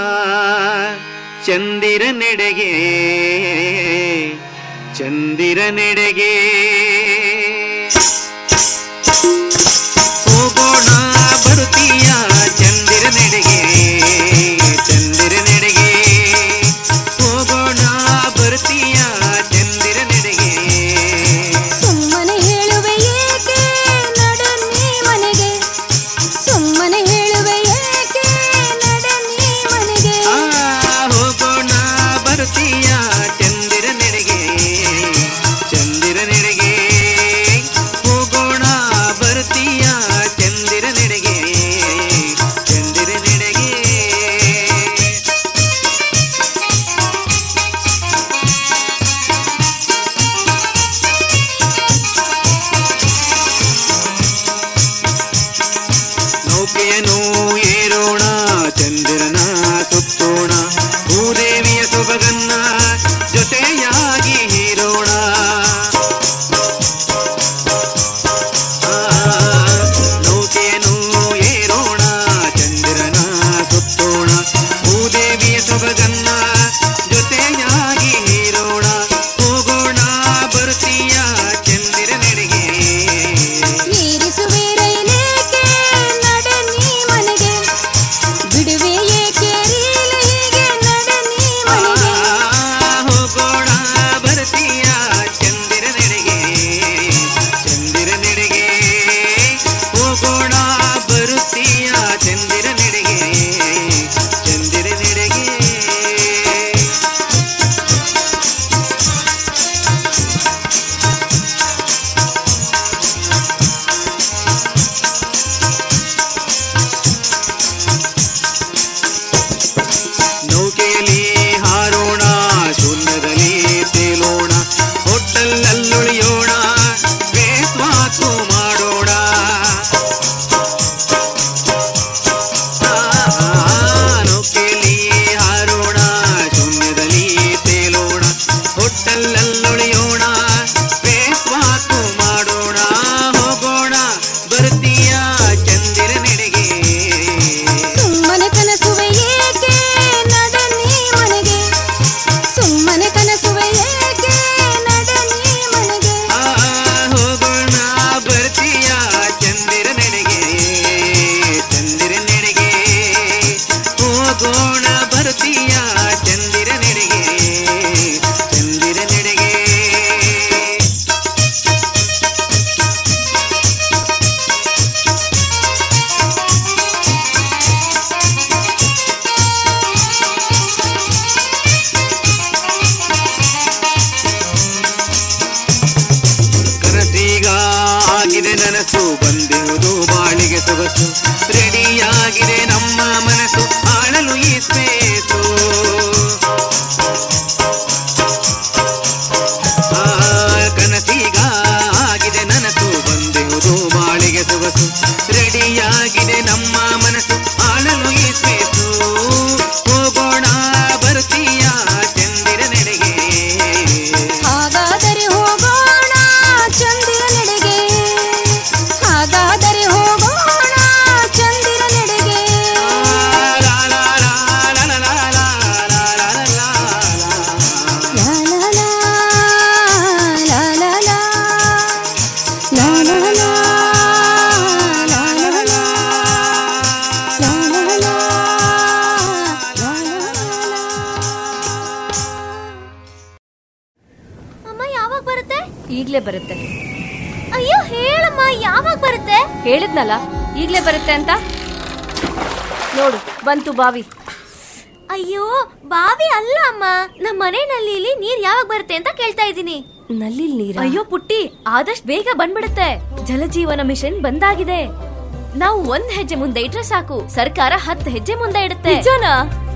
ಚಂದಿರ ನೆಡೆಗೆ ಚಂದಿರ ನೆಡೆಗೆ ಹೋಗೋಣ ಬರ್ತೀಯ ಚಂದಿರ ನೆಡೆಗೆ ಚಂದಿರ ನೆಡೆಗೆ ಹೋಗೋಣ ಬರ್ತೀಯ ಚಂದಿರ ನೆಡೆಗೆ ಸುಮ್ಮನೆ ಹೇಳುವೆ ಏಕೆ ನಡನ್ನಿ ಮನೆಗೆ ಸುಮ್ಮನೆ ಹೇಳುವೆ ಏಕೆ ನಡನ್ನಿ ಮನೆಗೆ ಆ, ಹೋಗೋಣ ಬರ್ತೀಯ ಚಂದಿರ ನೆಡೆಗೆ ಚಂದಿರ ನೆಡೆಗೆ ಹೋಗೋಣ ಬರ್ತೀಯ ಚಂದಿರ ನೆಡೆಗೆ ಚಂದಿರ ನೆಡೆಗೆ ನೌಕೆಯನ್ನು ಏರೋಣ ಚಂದಿರನ ಸುತ್ತೋಣ ಭೂದೇವಿಯ ಸೊಬಗನ್ನ ಜೊತೆಯಾಗಿ ಹೀರೋಣ ಆ, ನೌಕೆಯನ್ನು ಏರೋಣ ಚಂದಿರನ ಸುತ್ತೋಣ ಭೂದೇವಿಯ ಸೊಬಗನ್ನ ಜೊತೆಯಾಗಿ ಹೀರೋಣ ಹೋಗೋಣ ಬರ್ತೀಯ ಚಂದಿರ ನೆಡೆಗೆ ಏರಿಸುವೆ ರೈಲೇಕೆ ನಡನ್ನಿ ಮನೆಗೆ ಬಿಡುವೆ ಏಕೆ ರೀಲ ಹೀಗೆ ನಡನ್ನಿ ಮನೆಗೆ ಹೋಗೋಣ ಬರ್ತೀಯ ಚಂದಿರ ನೆಡೆಗೆ ಚಂದಿರ ನೆಡೆಗೆ ಹೋಗೋಣ ಬರುತ್ತೀಯ ಚಂದಿರ ನೆಡೆಗೆ ಚಂದಿರ ನೆಡೆಗೆ ನೌಕೆಯಲ್ಲಿ ಹಾರೋಣ ಶೂನ್ಯದಲ್ಲಿ ತೇಲೋಣ ಹೋಟೆಲ್ಲುಳಿಯೋಣ ಬೇಸ್ ವಾಕು ಮಾಡೋಣ ಆ, ನೌಕೆಯಲ್ಲಿ ಹಾರೋಣ ಶೂನ್ಯದಲ್ಲಿ ತೇಲೋಣ ಹೋಟೆಲ್ಲುಳಿಯೋಣ ಬೇಸ್ ವಾಕು ಮಾಡೋಣ ಹೋಗೋಣ ಬರ್ತೀಯ ಚಂದಿರ ನೆಡೆಗೆ ಸುಮ್ಮನೆ ಕನಸುವೆ ಏಕೆ ನಡನ್ನಿ ಮನೆಗೆ ಸುಮ್ಮನೆ ಕನಸುವೆ ಏಕೆ ನಡನ್ನಿ ಮನೆಗೆ ಆ, ಹೋಗೋಣ ಬರ್ತೀಯ ಚಂದಿರ ನೆಡೆಗೆ ಚಂದಿರ ನೆಡೆಗೆ ಹೋಗೋಣ ಬರ್ತೀಯ ಚಂದಿರ ನೆಡೆಗೆ ಚಂದಿರ ನೆಡೆಗೆ ಕನಸೀಗ ಆಗಿದೆ ನನಸು ಬಂದಿರುವುದು ಬಾಳಿಗೆ ಸೊಗಸು ರೆಡಿಯಾಗಿದೆ ನಮ್ಮ ಮನಸ್ಸು ಆಳಲು ಈ ಸ್ಪೇಸು ಆ, ಕನಸೀಗ ಆಗಿದೆ ನನಸು ಬಂದಿರುವುದು ಬಾಳಿಗೆ ಸೊಗಸು ರೆಡಿಯಾಗಿದೆ ನಮ್ಮ ಮನಸ್ಸು ಆಳಲು ಈ ಸ್ಪೇಸು ಹೋಗೋಣ ಬರ್ತೀಯ ಚಂದಿರ ನೆಡೆಗೆ ಹಾಗಾದರೆ ಹೋಗೋಣ ಚಂದಿರ ನೆಡೆಗೆ ಹಾಗಾದರೆ ಹೋಗೋಣ ಚಂದಿರ ನೆಡೆಗೆ ಅಮ್ಮ ಯಾವಾಗ ಬರುತ್ತೆ ಈಗ್ಲೇ ಬರುತ್ತೆ ಅಯ್ಯೋ ಹೇಳಮ್ಮ ಯಾವಾಗ ಬರುತ್ತೆ ಹೇಳಿದ್ನಲ್ಲ ಈಗ್ಲೇ ಬರುತ್ತೆ ಅಂತ ನೋಡು ಬಂತು ಬಾವಿ ಅಯ್ಯೋ ಬಾವಿ ಅಲ್ಲ ಅಮ್ಮ ನಮ್ಮ ಮನೆ ನಲ್ಲಿಲಿ ನೀರ್ ಯಾವಾಗ ಬರುತ್ತೆ ಅಂತ ಕೇಳ್ತಾ ಇದ್ದೀನಿ ನಲ್ಲಿ ನೀರ ಅಯ್ಯೋ ಪುಟ್ಟಿ ಆದಷ್ಟು ಬೇಗ ಬಂದ್ಬಿಡುತ್ತೆ ಜಲಜೀವನ ಮಿಷನ್ ಬಂದಾಗಿದೆ ನಾವು ಒಂದ್ ಹೆಜ್ಜೆ ಮುಂದೆ ಇಟ್ರೆ ಸಾಕು ಸರ್ಕಾರ ಹತ್ತು ಹೆಜ್ಜೆ ಮುಂದೆ ಇಡುತ್ತೆ ನಿಜನಾ?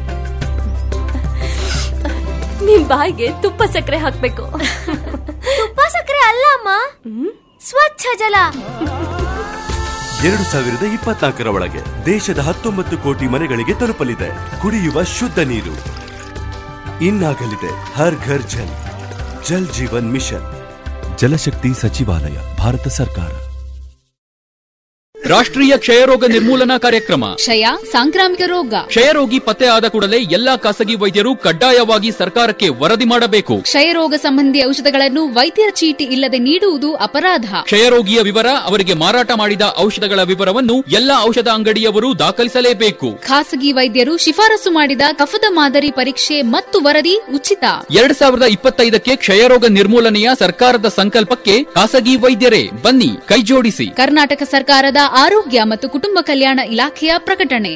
ನಿಮ್ ಬಾಯಿಗೆ ತುಪ್ಪ ಸಕ್ಕರೆ ಹಾಕ್ಬೇಕು ತುಪ್ಪ ಸಕ್ಕರೆ ಅಲ್ಲ ಅಮ್ಮ ಸ್ವಚ್ಛ ಜಲ ಎರಡು ಸಾವಿರದ ಇಪ್ಪತ್ನಾಲ್ಕರ ಒಳಗೆ ದೇಶದ ಹತ್ತೊಂಬತ್ತು ಕೋಟಿ ಮನೆಗಳಿಗೆ ತಲುಪಲಿದೆ ಕುಡಿಯುವ ಶುದ್ಧ ನೀರು ಇನ್ನಾಗಲಿದೆ ಹರ್ ಘರ್ ಜಲ್ ಜಲ್ ಜೀವನ್ ಮಿಷನ್ ಜಲಶಕ್ತಿ ಸಚಿವಾಲಯ ಭಾರತ ಸರ್ಕಾರ ರಾಷ್ಟ್ರೀಯ ಕ್ಷಯರೋಗ ನಿರ್ಮೂಲನಾ ಕಾರ್ಯಕ್ರಮ ಕ್ಷಯ ಸಾಂಕ್ರಾಮಿಕ ರೋಗ ಕ್ಷಯರೋಗಿ ಪತ್ತೆ ಆದ ಕೂಡಲೇ ಎಲ್ಲಾ ಖಾಸಗಿ ವೈದ್ಯರು ಕಡ್ಡಾಯವಾಗಿ ಸರ್ಕಾರಕ್ಕೆ ವರದಿ ಮಾಡಬೇಕು ಕ್ಷಯರೋಗ ಸಂಬಂಧಿ ಔಷಧಗಳನ್ನು ವೈದ್ಯರ ಚೀಟಿ ಇಲ್ಲದೆ ನೀಡುವುದು ಅಪರಾಧ ಕ್ಷಯರೋಗಿಯ ವಿವರ ಅವರಿಗೆ ಮಾರಾಟ ಮಾಡಿದ ಔಷಧಗಳ ವಿವರವನ್ನು ಎಲ್ಲಾ ಔಷಧ ಅಂಗಡಿಯವರು ದಾಖಲಿಸಲೇಬೇಕು ಖಾಸಗಿ ವೈದ್ಯರು ಶಿಫಾರಸು ಮಾಡಿದ ಕಫದ ಮಾದರಿ ಪರೀಕ್ಷೆ ಮತ್ತು ವರದಿ ಉಚಿತ ಎರಡ್ ಸಾವಿರದ ಇಪ್ಪತ್ತೈದಕ್ಕೆ ಕ್ಷಯರೋಗ ನಿರ್ಮೂಲನೆಯ ಸರ್ಕಾರದ ಸಂಕಲ್ಪಕ್ಕೆ ಖಾಸಗಿ ವೈದ್ಯರೇ ಬನ್ನಿ ಕೈಜೋಡಿಸಿ ಕರ್ನಾಟಕ ಸರ್ಕಾರದ ಆರೋಗ್ಯ ಮತ್ತು ಕುಟುಂಬ ಕಲ್ಯಾಣ ಇಲಾಖೆಯ ಪ್ರಕಟಣೆ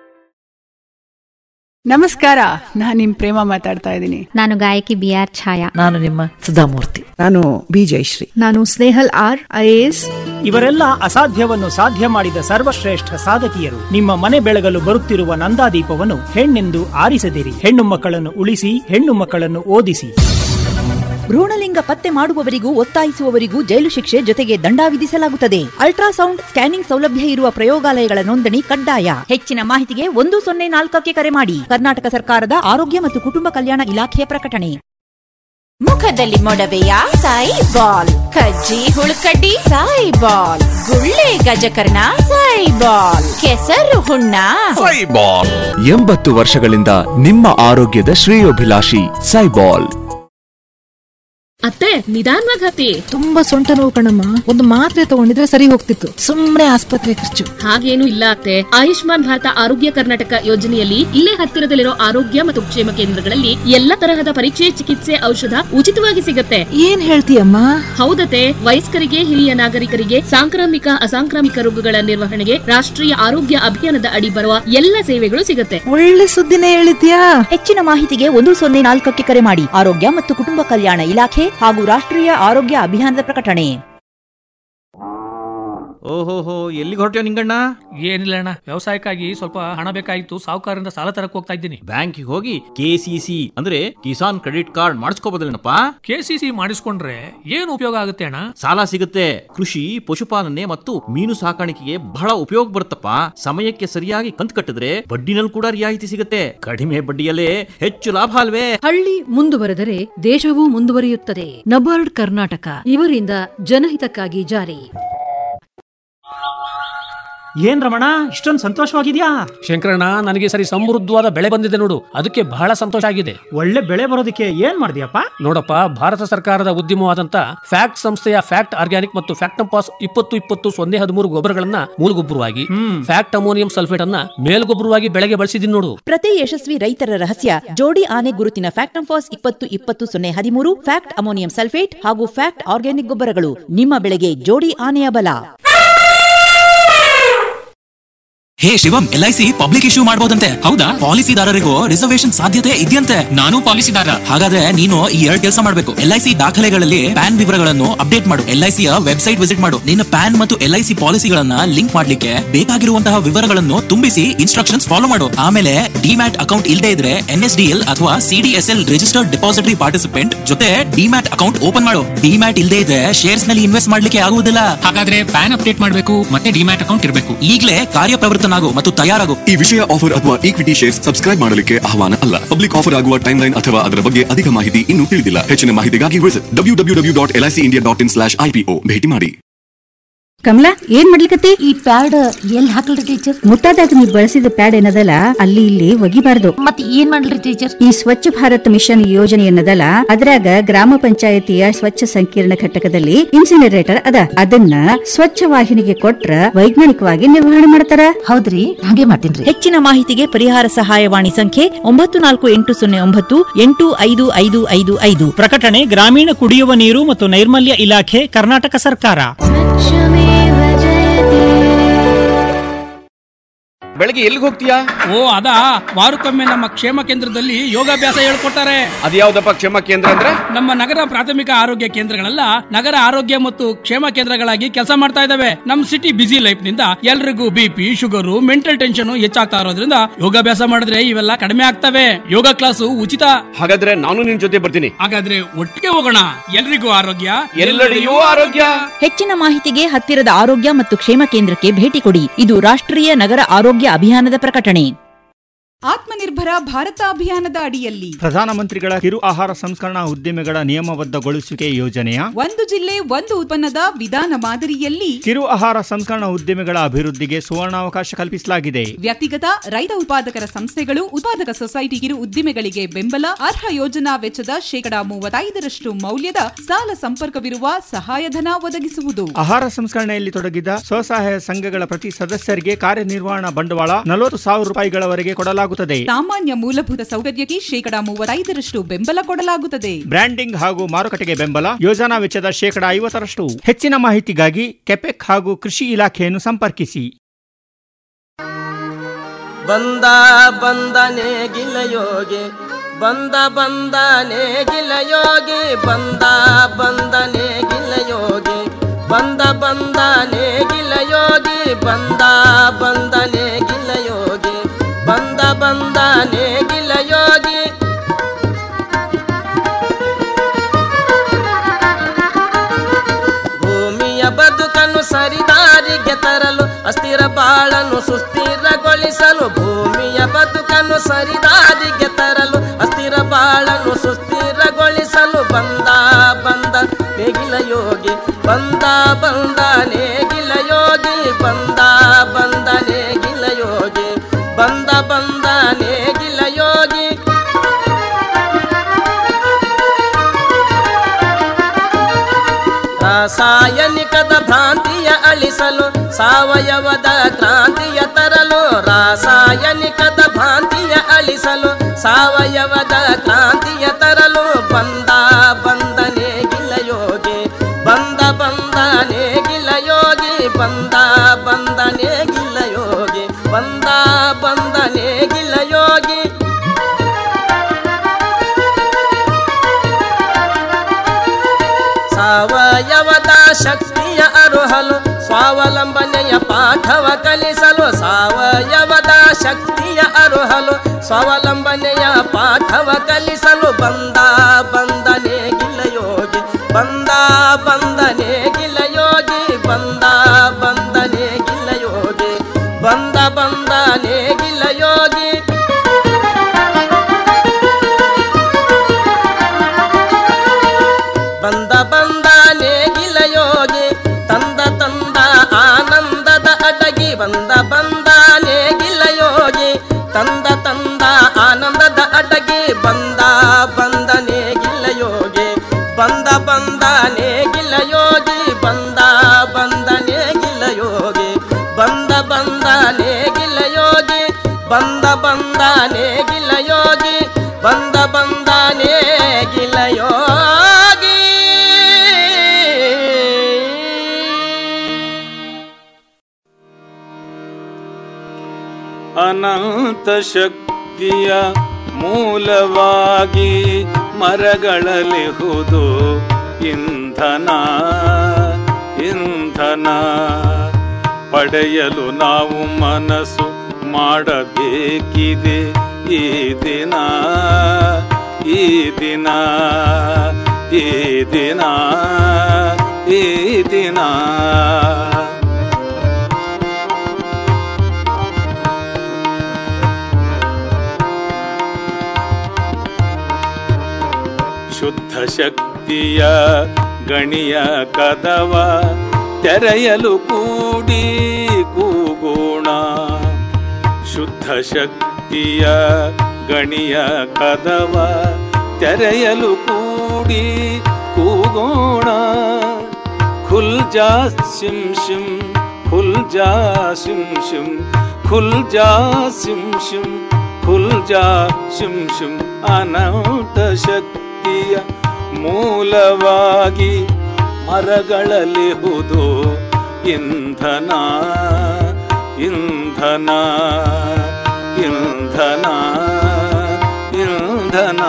ನಮಸ್ಕಾರ ನಾನು ನಿಮ್ ಪ್ರೇಮ ಮಾತಾಡ್ತಾ ಇದ್ದೀನಿ ನಾನು ಗಾಯಕಿ ಬಿ ಆರ್ ಛಾಯಾ ನಾನು ನಿಮ್ಮ ಸುಧಾಮೂರ್ತಿ ನಾನು ಬಿ ಜಯಶ್ರೀ ನಾನು ಸ್ನೇಹಲ್ ಆರ್ ಐಎಎಸ್ ಇವರೆಲ್ಲ ಅಸಾಧ್ಯವನ್ನು ಸಾಧ್ಯ ಮಾಡಿದ ಸರ್ವಶ್ರೇಷ್ಠ ಸಾಧಕಿಯರು ನಿಮ್ಮ ಮನೆ ಬೆಳಗಲು ಬರುತ್ತಿರುವ ನಂದಾದೀಪವನ್ನು ಹೆಣ್ಣೆಂದು ಆರಿಸದಿರಿ ಹೆಣ್ಣು ಮಕ್ಕಳನ್ನು ಉಳಿಸಿ ಹೆಣ್ಣು ಮಕ್ಕಳನ್ನು ಓದಿಸಿ ಭ್ರೂಣಲಿಂಗ ಪತ್ತೆ ಮಾಡುವವರಿಗೂ ಒತ್ತಾಯಿಸುವವರಿಗೂ ಜೈಲು ಶಿಕ್ಷೆ ಜೊತೆಗೆ ದಂಡ ವಿಧಿಸಲಾಗುತ್ತದೆ ಅಲ್ಟ್ರಾಸೌಂಡ್ ಸ್ಕ್ಯಾನಿಂಗ್ ಸೌಲಭ್ಯ ಇರುವ ಪ್ರಯೋಗಾಲಯಗಳ ನೋಂದಣಿ ಕಡ್ಡಾಯ ಹೆಚ್ಚಿನ ಮಾಹಿತಿಗೆ ಒಂದು ಸೊನ್ನೆ ನಾಲ್ಕಕ್ಕೆ ಕರೆ ಮಾಡಿ ಕರ್ನಾಟಕ ಸರ್ಕಾರದ ಆರೋಗ್ಯ ಮತ್ತು ಕುಟುಂಬ ಕಲ್ಯಾಣ ಇಲಾಖೆಯ ಪ್ರಕಟಣೆ ಮುಖದಲ್ಲಿ ಮೊಡವೆಯ ಸಾಯಿ ಬಾಲ್ ಕಜ್ಜಿ ಹುಳುಕಡ್ಡಿ ಸಾಯಿ ಬಾಲ್ ಗುಳ್ಳೆ ಗಜಕರ್ಣ ಸಾಯಿ ಬಾಲ್ ಕೆಸರು ಹುಣ್ಣ ಎಂಬತ್ತು ವರ್ಷಗಳಿಂದ ನಿಮ್ಮ ಆರೋಗ್ಯದ ಶ್ರೇಯೋಭಿಲಾಷಿ ಸೈಬಾಲ್ ಅತ್ತೆ ನಿಧಾನವಾಗಿ ಹತ್ತಿ ತುಂಬಾ ಸೊಂಟ ನೋವು ಕಣಮ್ಮ ಒಂದು ಮಾತ್ರೆ ತಗೊಂಡಿದ್ರೆ ಸರಿ ಹೋಗ್ತಿತ್ತು ಸುಮ್ಮನೆ ಆಸ್ಪತ್ರೆ ಖರ್ಚು ಹಾಗೇನು ಇಲ್ಲ ಅತ್ತೆ ಆಯುಷ್ಮಾನ್ ಭಾರತ ಆರೋಗ್ಯ ಕರ್ನಾಟಕ ಯೋಜನೆಯಲ್ಲಿ ಇಲ್ಲೇ ಹತ್ತಿರದಲ್ಲಿರೋ ಆರೋಗ್ಯ ಮತ್ತು ಕ್ಷೇಮ ಕೇಂದ್ರಗಳಲ್ಲಿ ಎಲ್ಲ ತರಹದ ಪರೀಕ್ಷೆ ಚಿಕಿತ್ಸೆ ಔಷಧ ಉಚಿತವಾಗಿ ಸಿಗತ್ತೆ ಏನ್ ಹೇಳ್ತೀಯಮ್ಮ ಹೌದತೆ ವಯಸ್ಕರಿಗೆ ಹಿರಿಯ ನಾಗರಿಕರಿಗೆ ಸಾಂಕ್ರಾಮಿಕ ಅಸಾಂಕ್ರಾಮಿಕ ರೋಗಗಳ ನಿರ್ವಹಣೆಗೆ ರಾಷ್ಟ್ರೀಯ ಆರೋಗ್ಯ ಅಭಿಯಾನದ ಅಡಿ ಬರುವ ಎಲ್ಲ ಸೇವೆಗಳು ಸಿಗತ್ತೆ ಒಳ್ಳೆ ಸುದ್ದಿನೇ ಹೇಳಿದ್ಯಾ ಹೆಚ್ಚಿನ ಮಾಹಿತಿಗೆ ಒಂದು ಸೊನ್ನೆ ನಾಲ್ಕಕ್ಕೆ ಕರೆ ಮಾಡಿ ಆರೋಗ್ಯ ಮತ್ತು ಕುಟುಂಬ ಕಲ್ಯಾಣ ಇಲಾಖೆ ಹಾಗೂ ರಾಷ್ಟ್ರೀಯ ಆರೋಗ್ಯ ಅಭಿಯಾನದ ಪ್ರಕಟಣೆ ಓಹೋಹೋ ಎಲ್ಲಿಗೆ ಹೊರಟ್ಯೋ ನಿಂಗಣ್ಣ ಏನಿಲ್ಲ ಅಣ್ಣ ವ್ಯವಸಾಯಕ್ಕಾಗಿ ಸ್ವಲ್ಪ ಹಣ ಬೇಕಾಗಿತ್ತು ಸಾಹುಕಾರರಿಂದ ಸಾಲ ತರಕ್ ಹೋಗ್ತಾ ಇದ್ದೀನಿ ಬ್ಯಾಂಕಿಗೆ ಹೋಗಿ ಕೆಸಿಸಿ ಅಂದ್ರೆ ಕಿಸಾನ್ ಕ್ರೆಡಿಟ್ ಕಾರ್ಡ್ ಮಾಡಿಸ್ಕೋಬೋದಲ್ಲೇನಪ್ಪ ಕೆಸಿಸಿ ಮಾಡಿಸ್ಕೊಂಡ್ರೆ ಏನು ಉಪಯೋಗ ಆಗುತ್ತೆ ಅಣ್ಣ ಸಾಲ ಸಿಗುತ್ತೆ ಕೃಷಿ ಪಶುಪಾಲನೆ ಮತ್ತು ಮೀನು ಸಾಕಾಣಿಕೆಗೆ ಬಹಳ ಉಪಯೋಗ ಬರುತ್ತಪ್ಪ ಸಮಯಕ್ಕೆ ಸರಿಯಾಗಿ ಕಂತು ಕಟ್ಟಿದ್ರೆ ಬಡ್ಡಿನಲ್ಲಿ ಕೂಡ ರಿಯಾಯಿತಿ ಸಿಗುತ್ತೆ ಕಡಿಮೆ ಬಡ್ಡಿಯಲ್ಲೇ ಹೆಚ್ಚು ಲಾಭ ಅಲ್ವೇ ಹಳ್ಳಿ ಮುಂದುವರೆದರೆ ದೇಶವೂ ಮುಂದುವರಿಯುತ್ತದೆ ನಬಾರ್ಡ್ ಕರ್ನಾಟಕ ಇವರಿಂದ ಜನಹಿತಕ್ಕಾಗಿ ಜಾರಿ ಏನ್ ರಮಣ ಇಷ್ಟೊಂದು ಸಂತೋಷವಾಗಿದ್ಯಾ ಶಂಕರಣ್ಣ ನನಗೆ ಸರಿ ಸಮೃದ್ಧವಾದ ಬೆಳೆ ಬಂದಿದೆ ನೋಡು ಅದಕ್ಕೆ ಬಹಳ ಸಂತೋಷ ಆಗಿದೆ ಒಳ್ಳೆ ಬೆಳೆ ಬರೋದಕ್ಕೆ ಏನ್ ಮಾಡಿದ್ಯಪ್ಪ ನೋಡಪ್ಪ ಭಾರತ ಸರ್ಕಾರದ ಉದ್ಯಮವಾದಂತ ಫ್ಯಾಕ್ಟ್ ಸಂಸ್ಥೆಯ ಫ್ಯಾಕ್ಟ್ ಆರ್ಗ್ಯಾನಿಕ್ ಮತ್ತು ಫ್ಯಾಕ್ಟಂಪಾಸ್ ಇಪ್ಪತ್ತು ಇಪ್ಪತ್ತು ಸೊನ್ನೆ ಹದಿಮೂರು ಗೊಬ್ಬರಗಳನ್ನ ಮೂಲಗೊಬ್ಬರವಾಗಿ ಫ್ಯಾಕ್ಟ್ ಅಮೋನಿಯಂ ಸಲ್ಫೇಟ್ ಅನ್ನ ಮೇಲ್ಗೊಬ್ಬರವಾಗಿ ಬೆಳೆಗೆ ಬಳಸಿದೀನಿ ನೋಡು ಪ್ರತಿ ಯಶಸ್ವಿ ರೈತರ ರಹಸ್ಯ ಜೋಡಿ ಆನೆ ಗುರುತಿನ ಫ್ಯಾಕ್ಟಂಫಾಸ್ ಇಪ್ಪತ್ತು ಇಪ್ಪತ್ತು ಸೊನ್ನೆ ಹದಿಮೂರು ಫ್ಯಾಕ್ಟ್ ಅಮೋನಿಯಂ ಸಲ್ಫೇಟ್ ಹಾಗೂ ಫ್ಯಾಕ್ಟ್ ಆರ್ಗ್ಯಾನಿಕ್ ಗೊಬ್ಬರಗಳು ನಿಮ್ಮ ಬೆಳೆಗೆ ಜೋಡಿ ಆನೆಯ ಬಲ ಹೇ Shivam L I C public issue ಮಾಡಬಹುದಂತೆ ಹೌದಾ ಪಾಲಿಸಿದಾರರಿಗೂ ರಿಸರ್ವೇಶನ್ ಸಾಧ್ಯತೆ ಇದೆಯಂತೆ ನಾನು ಪಾಲಿಸಿದಾರ ಹಾಗಾದ್ರೆ ನೀನು ಈ ಎರಡು ಕೆಲಸ ಮಾಡಬೇಕು ಎಲ್ ಐ ಸಿ ದಾಖಲೆಗಳಲ್ಲಿ ಪ್ಯಾನ್ ವಿವರಗಳನ್ನು ಅಪ್ಡೇಟ್ ಮಾಡು ಎಲ್ ಐ ಸಿಯ ವೆಬ್ಸೈಟ್ ವಿಸಿಟ್ ಮಾಡು ನಿನ್ನ ಪ್ಯಾನ್ ಮತ್ತು ಎಲ್ ಐ ಸಿ ಪಾಲಿಸಿಗಳನ್ನ ಲಿಂಕ್ ಮಾಡ್ಲಿಕ್ಕೆ ಬೇಕಾಗಿರುವಂತಹ ವಿವರಗಳನ್ನು ತುಂಬಿಸಿ ಇನ್ಸ್ಟ್ರಕ್ಷನ್ಸ್ ಫಾಲೋ ಮಾಡು ಆಮೇಲೆ ಡಿಮ್ಯಾಟ್ ಅಕೌಂಟ್ ಇಲ್ಲದೆ ಇದ್ರೆ ಎನ್ ಎಸ್ ಡಿ ಎಲ್ ಅಥವಾ ಸಿಡಿಎಸ್ ಎಲ್ ರಿಜಿಸ್ಟರ್ಡ್ ಡೆಪಾಸಿಟರಿ ಪಾರ್ಟಿಸಿಪೆಂಟ್ ಜೊತೆ ಡಿಮ್ಯಾಟ್ ಅಕೌಂಟ್ ಓಪನ್ ಮಾಡು ಡಿಮ್ಯಾಟ್ ಇಲ್ಲದೆ ಇದ್ರೆ ಶೇರ್ಸ್ ನಲ್ಲಿ ಇನ್ವೆಸ್ಟ್ ಮಾಡ್ಲಿಕ್ಕೆ ಆಗುವುದಿಲ್ಲ ಹಾಗಾದ್ರೆ ಪ್ಯಾನ್ ಅಪ್ಡೇಟ್ ಮಾಡಬೇಕು ಮತ್ತೆ ಡಿಮ್ಯಾಟ್ ಅಕೌಂಟ್ ಇರಬೇಕು ಈಗಲೇ ಕಾರ್ಯಪ್ರವೃತ್ತನಾಗು ಮತ್ತು ತಯಾರಾಗು ಈ ವಿಷಯ ಆಫರ್ ಅಥವಾ ಈಕ್ವಿಟಿ ಶೇರ್ಸ್ ಸಬ್ಸ್ಕ್ರೈಬ್ ಮಾಡಲಿಕ್ಕೆ ಆಹ್ವಾನ ಅಲ್ಲ ಪಬ್ಲಿಕ್ ಆಫರ್ ಆಗುವ ಟೈಮ್ ಲೈನ್ ಅಥವಾ ಅದರ ಬಗ್ಗೆ ಅಧಿಕ ಮಾಹಿತಿ ಇನ್ನೂ ತಿಳಿದಿಲ್ಲ ಹೆಚ್ಚಿನ ಮಾಹಿತಿಗಾಗಿ visit W W W dot L I C India dot in slash IPO ಭೇಟಿ ಮಾಡಿ ಕಮಲಾ ಏನ್ ಮಾಡ್ಲಿಕತ್ತಿ ಈ ಪ್ಯಾಡ್ ಎಲ್ಲಿ ಹಾಕಲ್ರಿ ಟೀಚರ್ ಮುಟ್ಟಾದಾಗ ನೀವು ಬಳಸಿದ ಪ್ಯಾಡ್ ಏನದಲ್ಲ ಅಲ್ಲಿ ಇಲ್ಲಿ ಒಗಿಬಾರ್ದು ಮತ್ತೆ ಏನ್ ಮಾಡ್ಲಿ ಟೀಚರ್ ಈ ಸ್ವಚ್ಛ ಭಾರತ್ ಮಿಷನ್ ಯೋಜನೆ ಏನದಲ್ಲ ಅದ್ರಾಗ ಗ್ರಾಮ ಪಂಚಾಯತಿಯ ಸ್ವಚ್ಛ ಸಂಕೀರ್ಣ ಘಟಕದಲ್ಲಿ ಇನ್ಸಿನರೇಟರ್ ಅದ ಅದನ್ನ ಸ್ವಚ್ಛ ವಾಹಿನಿಗೆ ಕೊಟ್ರ ವೈಜ್ಞಾನಿಕವಾಗಿ ನಿರ್ವಹಣೆ ಮಾಡ್ತಾರ ಹೌದ್ರಿ ಹಾಗೆ ಮಾಡ್ತೀನಿ ಹೆಚ್ಚಿನ ಮಾಹಿತಿಗೆ ಪರಿಹಾರ ಸಹಾಯವಾಣಿ ಸಂಖ್ಯೆ ಒಂಬತ್ತು ನಾಲ್ಕು ಎಂಟು ಸೊನ್ನೆ ಒಂಬತ್ತು ಎಂಟು ಐದು ಐದು ಐದು ಐದು ಪ್ರಕಟಣೆ ಗ್ರಾಮೀಣ ಕುಡಿಯುವ ನೀರು ಮತ್ತು ನೈರ್ಮಲ್ಯ ಇಲಾಖೆ ಕರ್ನಾಟಕ ಸರ್ಕಾರ ಬೆಳಗ್ಗೆ ಎಲ್ಲಿಗೆ ಹೋಗ್ತೀಯಾ ಓ ಅದಾ ವಾರಕ್ಕೊಮ್ಮೆ ನಮ್ಮ ಕ್ಷೇಮ ಕೇಂದ್ರದಲ್ಲಿ ಯೋಗಾಭ್ಯಾಸ ಹೇಳ್ಕೊಡ್ತಾರೆ ಅದ್ಯಾವ್ದಪ್ಪ ಕ್ಷೇಮ ಕೇಂದ್ರ ಅಂದ್ರೆ ನಮ್ಮ ನಗರ ಪ್ರಾಥಮಿಕ ಆರೋಗ್ಯ ಕೇಂದ್ರಗಳೆಲ್ಲ ನಗರ ಆರೋಗ್ಯ ಮತ್ತು ಕ್ಷೇಮ ಕೇಂದ್ರಗಳಾಗಿ ಕೆಲಸ ಮಾಡ್ತಾ ಇದಾವೆ ನಮ್ ಸಿಟಿ ಬಿಸಿ ಲೈಫ್ ನಿಂದ ಎಲ್ರಿಗೂ ಬಿಪಿ ಶುಗರು ಮೆಂಟಲ್ ಟೆನ್ಷನ್ ಹೆಚ್ಚಾಗ್ತಾ ಇರೋದ್ರಿಂದ ಯೋಗಾಭ್ಯಾಸ ಮಾಡಿದ್ರೆ ಇವೆಲ್ಲ ಕಡಿಮೆ ಆಗ್ತವೆ ಯೋಗ ಕ್ಲಾಸು ಉಚಿತ ಹಾಗಾದ್ರೆ ನಾನು ನಿನ್ ಜೊತೆ ಬರ್ತೀನಿ ಹಾಗಾದ್ರೆ ಒಟ್ಟಿಗೆ ಹೋಗೋಣ ಎಲ್ರಿಗೂ ಆರೋಗ್ಯ ಎಲ್ಲೆಡೆಯೂ ಆರೋಗ್ಯ ಹೆಚ್ಚಿನ ಮಾಹಿತಿಗೆ ಹತ್ತಿರದ ಆರೋಗ್ಯ ಮತ್ತು ಕ್ಷೇಮ ಕೇಂದ್ರಕ್ಕೆ ಭೇಟಿ ಕೊಡಿ ಇದು ರಾಷ್ಟ್ರೀಯ ನಗರ ಆರೋಗ್ಯ ಅಭಿಯಾನದ ಪ್ರಕಟಣೆ ಆತ್ಮನಿರ್ಭರ ಭಾರತ ಅಭಿಯಾನದ ಅಡಿಯಲ್ಲಿ ಪ್ರಧಾನಮಂತ್ರಿಗಳ ಕಿರು ಆಹಾರ ಸಂಸ್ಕರಣಾ ಉದ್ದಿಮೆಗಳ ನಿಯಮಬದ್ಧಗೊಳಿಸುವಿಕೆ ಯೋಜನೆಯ ಒಂದು ಜಿಲ್ಲೆ ಒಂದು ಉತ್ಪನ್ನದ ವಿಧಾನ ಮಾದರಿಯಲ್ಲಿ ಕಿರು ಆಹಾರ ಸಂಸ್ಕರಣಾ ಉದ್ದಿಮೆಗಳ ಅಭಿವೃದ್ಧಿಗೆ ಸುವರ್ಣಾವಕಾಶ ಕಲ್ಪಿಸಲಾಗಿದೆ ವ್ಯಕ್ತಿಗತ ರೈತ ಉತ್ಪಾದಕರ ಸಂಸ್ಥೆಗಳು ಉತ್ಪಾದಕ ಸೊಸೈಟಿ ಕಿರು ಉದ್ದಿಮೆಗಳಿಗೆ ಬೆಂಬಲ ಅರ್ಹ ಯೋಜನಾ ವೆಚ್ಚದ ಶೇಕಡಾ ಮೂವತ್ತೈದರಷ್ಟು ಮೌಲ್ಯದ ಸಾಲ ಸಂಪರ್ಕವಿರುವ ಸಹಾಯಧನ ಒದಗಿಸುವುದು ಆಹಾರ ಸಂಸ್ಕರಣೆಯಲ್ಲಿ ತೊಡಗಿದ ಸ್ವಸಹಾಯ ಸಂಘಗಳ ಪ್ರತಿ ಸದಸ್ಯರಿಗೆ ಕಾರ್ಯನಿರ್ವಹಣಾ ಬಂಡವಾಳ ನಲವತ್ತು ಸಾವಿರ ರೂಪಾಯಿಗಳವರೆಗೆ ಕೊಡಲಾಗುತ್ತದೆ ಸಾಮಾನ್ಯ ಮೂಲಭೂತ ಸೌಕರ್ಯಕ್ಕೆ ಶೇಕಡಾ ಮೂವತ್ತೈದರಷ್ಟು ಬೆಂಬಲ ಕೊಡಲಾಗುತ್ತದೆ ಬ್ರ್ಯಾಂಡಿಂಗ್ ಹಾಗೂ ಮಾರುಕಟ್ಟೆಗೆ ಬೆಂಬಲ ಯೋಜನಾ ವೆಚ್ಚದ ಶೇಕಡಾ ಐವತ್ತರಷ್ಟು ಹೆಚ್ಚಿನ ಮಾಹಿತಿಗಾಗಿ ಕೆಪೆಕ್ ಹಾಗೂ ಕೃಷಿ ಇಲಾಖೆಯನ್ನು ಸಂಪರ್ಕಿಸಿ ಬಂದ ಬಂದನೆ ಗಿಲಯೋಗಿ ಬಂದ ಬಂದನೆ ಗಿಲಯೋಗಿ ಬಂದ ಬಂದನೆ ಗಿಲಯೋಗಿ ಬಂದ ಬಂದನೆ ಗಿಲಯೋಗಿ ಬಂದ ಬಂದನೆ ಗಿಲಯೋಗಿ ಬಂದ ಬಂದನೆ ಗಿಲಯೋಗಿ ಭೂಮಿಯ ಬದುಕನ್ನು ಸರಿದಾರಿಗೆ ತರಲು ಅಸ್ಥಿರ ಬಾಳನ್ನು ಸುಸ್ಥಿರಗೊಳಿಸಲು ಭೂಮಿಯ ಬದುಕನ್ನು ಸರಿದಾರಿಗೆ ತರಲು ಅಸ್ಥಿರ ಬಾಳನ್ನು ಸುಸ್ಥಿರಗೊಳಿಸಲು ಬಂದ ಬಂದ ನೇಗಿಲ ಯೋಗಿ ಬಂದ ಬಂದ ನೇಗಿಲ ಯೋಗಿ ಬಂದ ಬಂದ ನೇಗಿಲ ಯೋಗಿ ಬಂದ ಬಂದ ನೇಗಿಲ ಯೋಗಿ ರಾಸಾಯನಿಕದ ಭ್ರಾಂತಿಯ ಅಳಿಸಲು ಸಾವಯವದ ಕ್ರಾಂತಿಯ ತರಲು ರಾಸಾಯನಿಕದ ಭ್ರಾಂತಿಯ ಅಳಿಸಲು ಸಾವಯವದ ಕ್ರಾಂತಿಯ ತರಲು ಬಂದ ಬಂದನೆ ಗಿಲಯೋಗಿ ಬಂದ ಬಂದನೆ ಗಿಲಯೋಗಿ ಬಂದ ಬಂದನೆ ಗಿಲಯೋಗಿ ಬಂದ ಬಂದನೆ ಗಿಲಯೋಗಿ ಸಾವಯವದ ಶಕ್ತಿಯ ಅರುಹಲು ಸ್ವಾವಲಂಬನೆಯ ಪಾಠವ ಕಲಿಸಲು ಸಾವಯವದ ಶಕ್ತಿಯ ಅರುಹಲು ಸ್ವಾವಲಂಬನೆಯ ಪಾಠವ ಕಲಿಸಲು ಬಂದ ಬಂದನೆ ಗಿಲಯೋಗಿ ಬಂದ ಬಂದನೆ ಗಿಲಯೋಗಿ ಬಂದ ಬಂದನೆ ಗಿಲಯೋಗಿ ಬಂದ ಬಂದನೆ ಗಿಲಯೋಗಿ ಬಂದ ಬಂದ ನೇಗಿಲ ಯೋಗಿ ತಂದ ತಂದ ಆನಂದದ ಅಡಗಿ ಬಂದ ಬಂದ ನೇಗಿಲ ಯೋಗಿ ತಂದ ತಂದ ಆನಂದದ ಅಡಗಿ ಬಂದ ಬಂದ ನೇಗಿಲ ಯೋಗಿ ಬಂದ ಬಂದ ನೇಗಿಲ ಯೋಗಿ ಬಂದ ಬಂದ ನೇಗಿಲ ಯೋಗಿ ಬಂದ ಬಂದ ನೇಗಿಲ ಯೋಗಿ ಬಂದ ಬಂದ ನೇಗಿಲ ಯೋಗಿ ಬಂದ ಬಂದ ನೇಗಿಲ ಯೋಗಿ ಅನಂತ ಶಕ್ತಿಯ ಮೂಲವಾಗಿ ಮರಗಳಲಿಹುದು ಇಂಧನ ಇಂಧನ ಪಡೆಯಲು ನಾವು ಮನಸ್ಸು ಮಾಡಬೇಕಿದೆ ಈ ದಿನ ಈ ದಿನ ಈ ದಿನ ಈ ದಿನ ಶುದ್ಧ ಶಕ್ತಿಯ ಗಣಿಯ ಕದವ ತೆರೆಯಲು ಕೂಡಿ ಕೂಗೋಣ ಶುದ್ಧ ಶಕ್ತಿಯ ಗಣಿಯ ಕದವ ತೆರೆಯಲು ಕೂಡಿ ಕೂಗೋಣ ಖುಲ್ ಜಾ ಸಿಂ ಶಿಂ ಖುಲ್ ಜಾ ಸಿಂ ಶಿಂ ಖುಲ್ ಜಾ ಸಿಂ ಶಿಂ ಖುಲ್ ಜಾ ಶಿಂ ಶಿಂ ಅನಂತ ಶಕ್ತಿಯ ಮೂಲವಾಗಿ ಮರಗಳಲಿಹುದು ಇಂಧನ ಇಂಧನ ಇಂಧನ ಇಂಧನ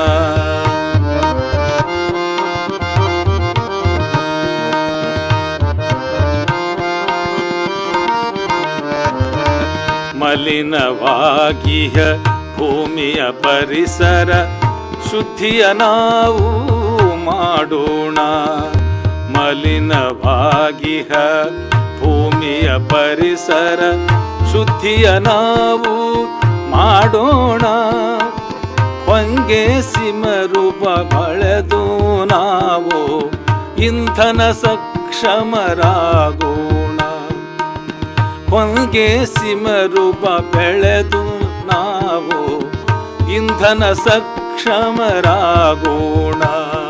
ಮಲಿನವಾಗಿಹ ಭೂಮಿಯ ಪರಿಸರ ಶುದ್ಧಿಯ ನಾವು ಮಾಡೋಣ ಮಲಿನವಾಗಿಹ ಭೂಮಿಯ ಪರಿಸರ ಶುದ್ಧಿಯ ನಾವು ಮಾಡೋಣ ಹೊಂಗೆ ಸಿಮರುಪ ಬಳೆದು ನಾವು ಇಂಧನ ಸಕ್ಷಮರಾಗೋಣ ಹೊಂಗೆ ಸಿಮರುಪ ಬೆಳೆದು ನಾವು ಇಂಧನ ಸಕ್ಷಮರಾಗೋಣ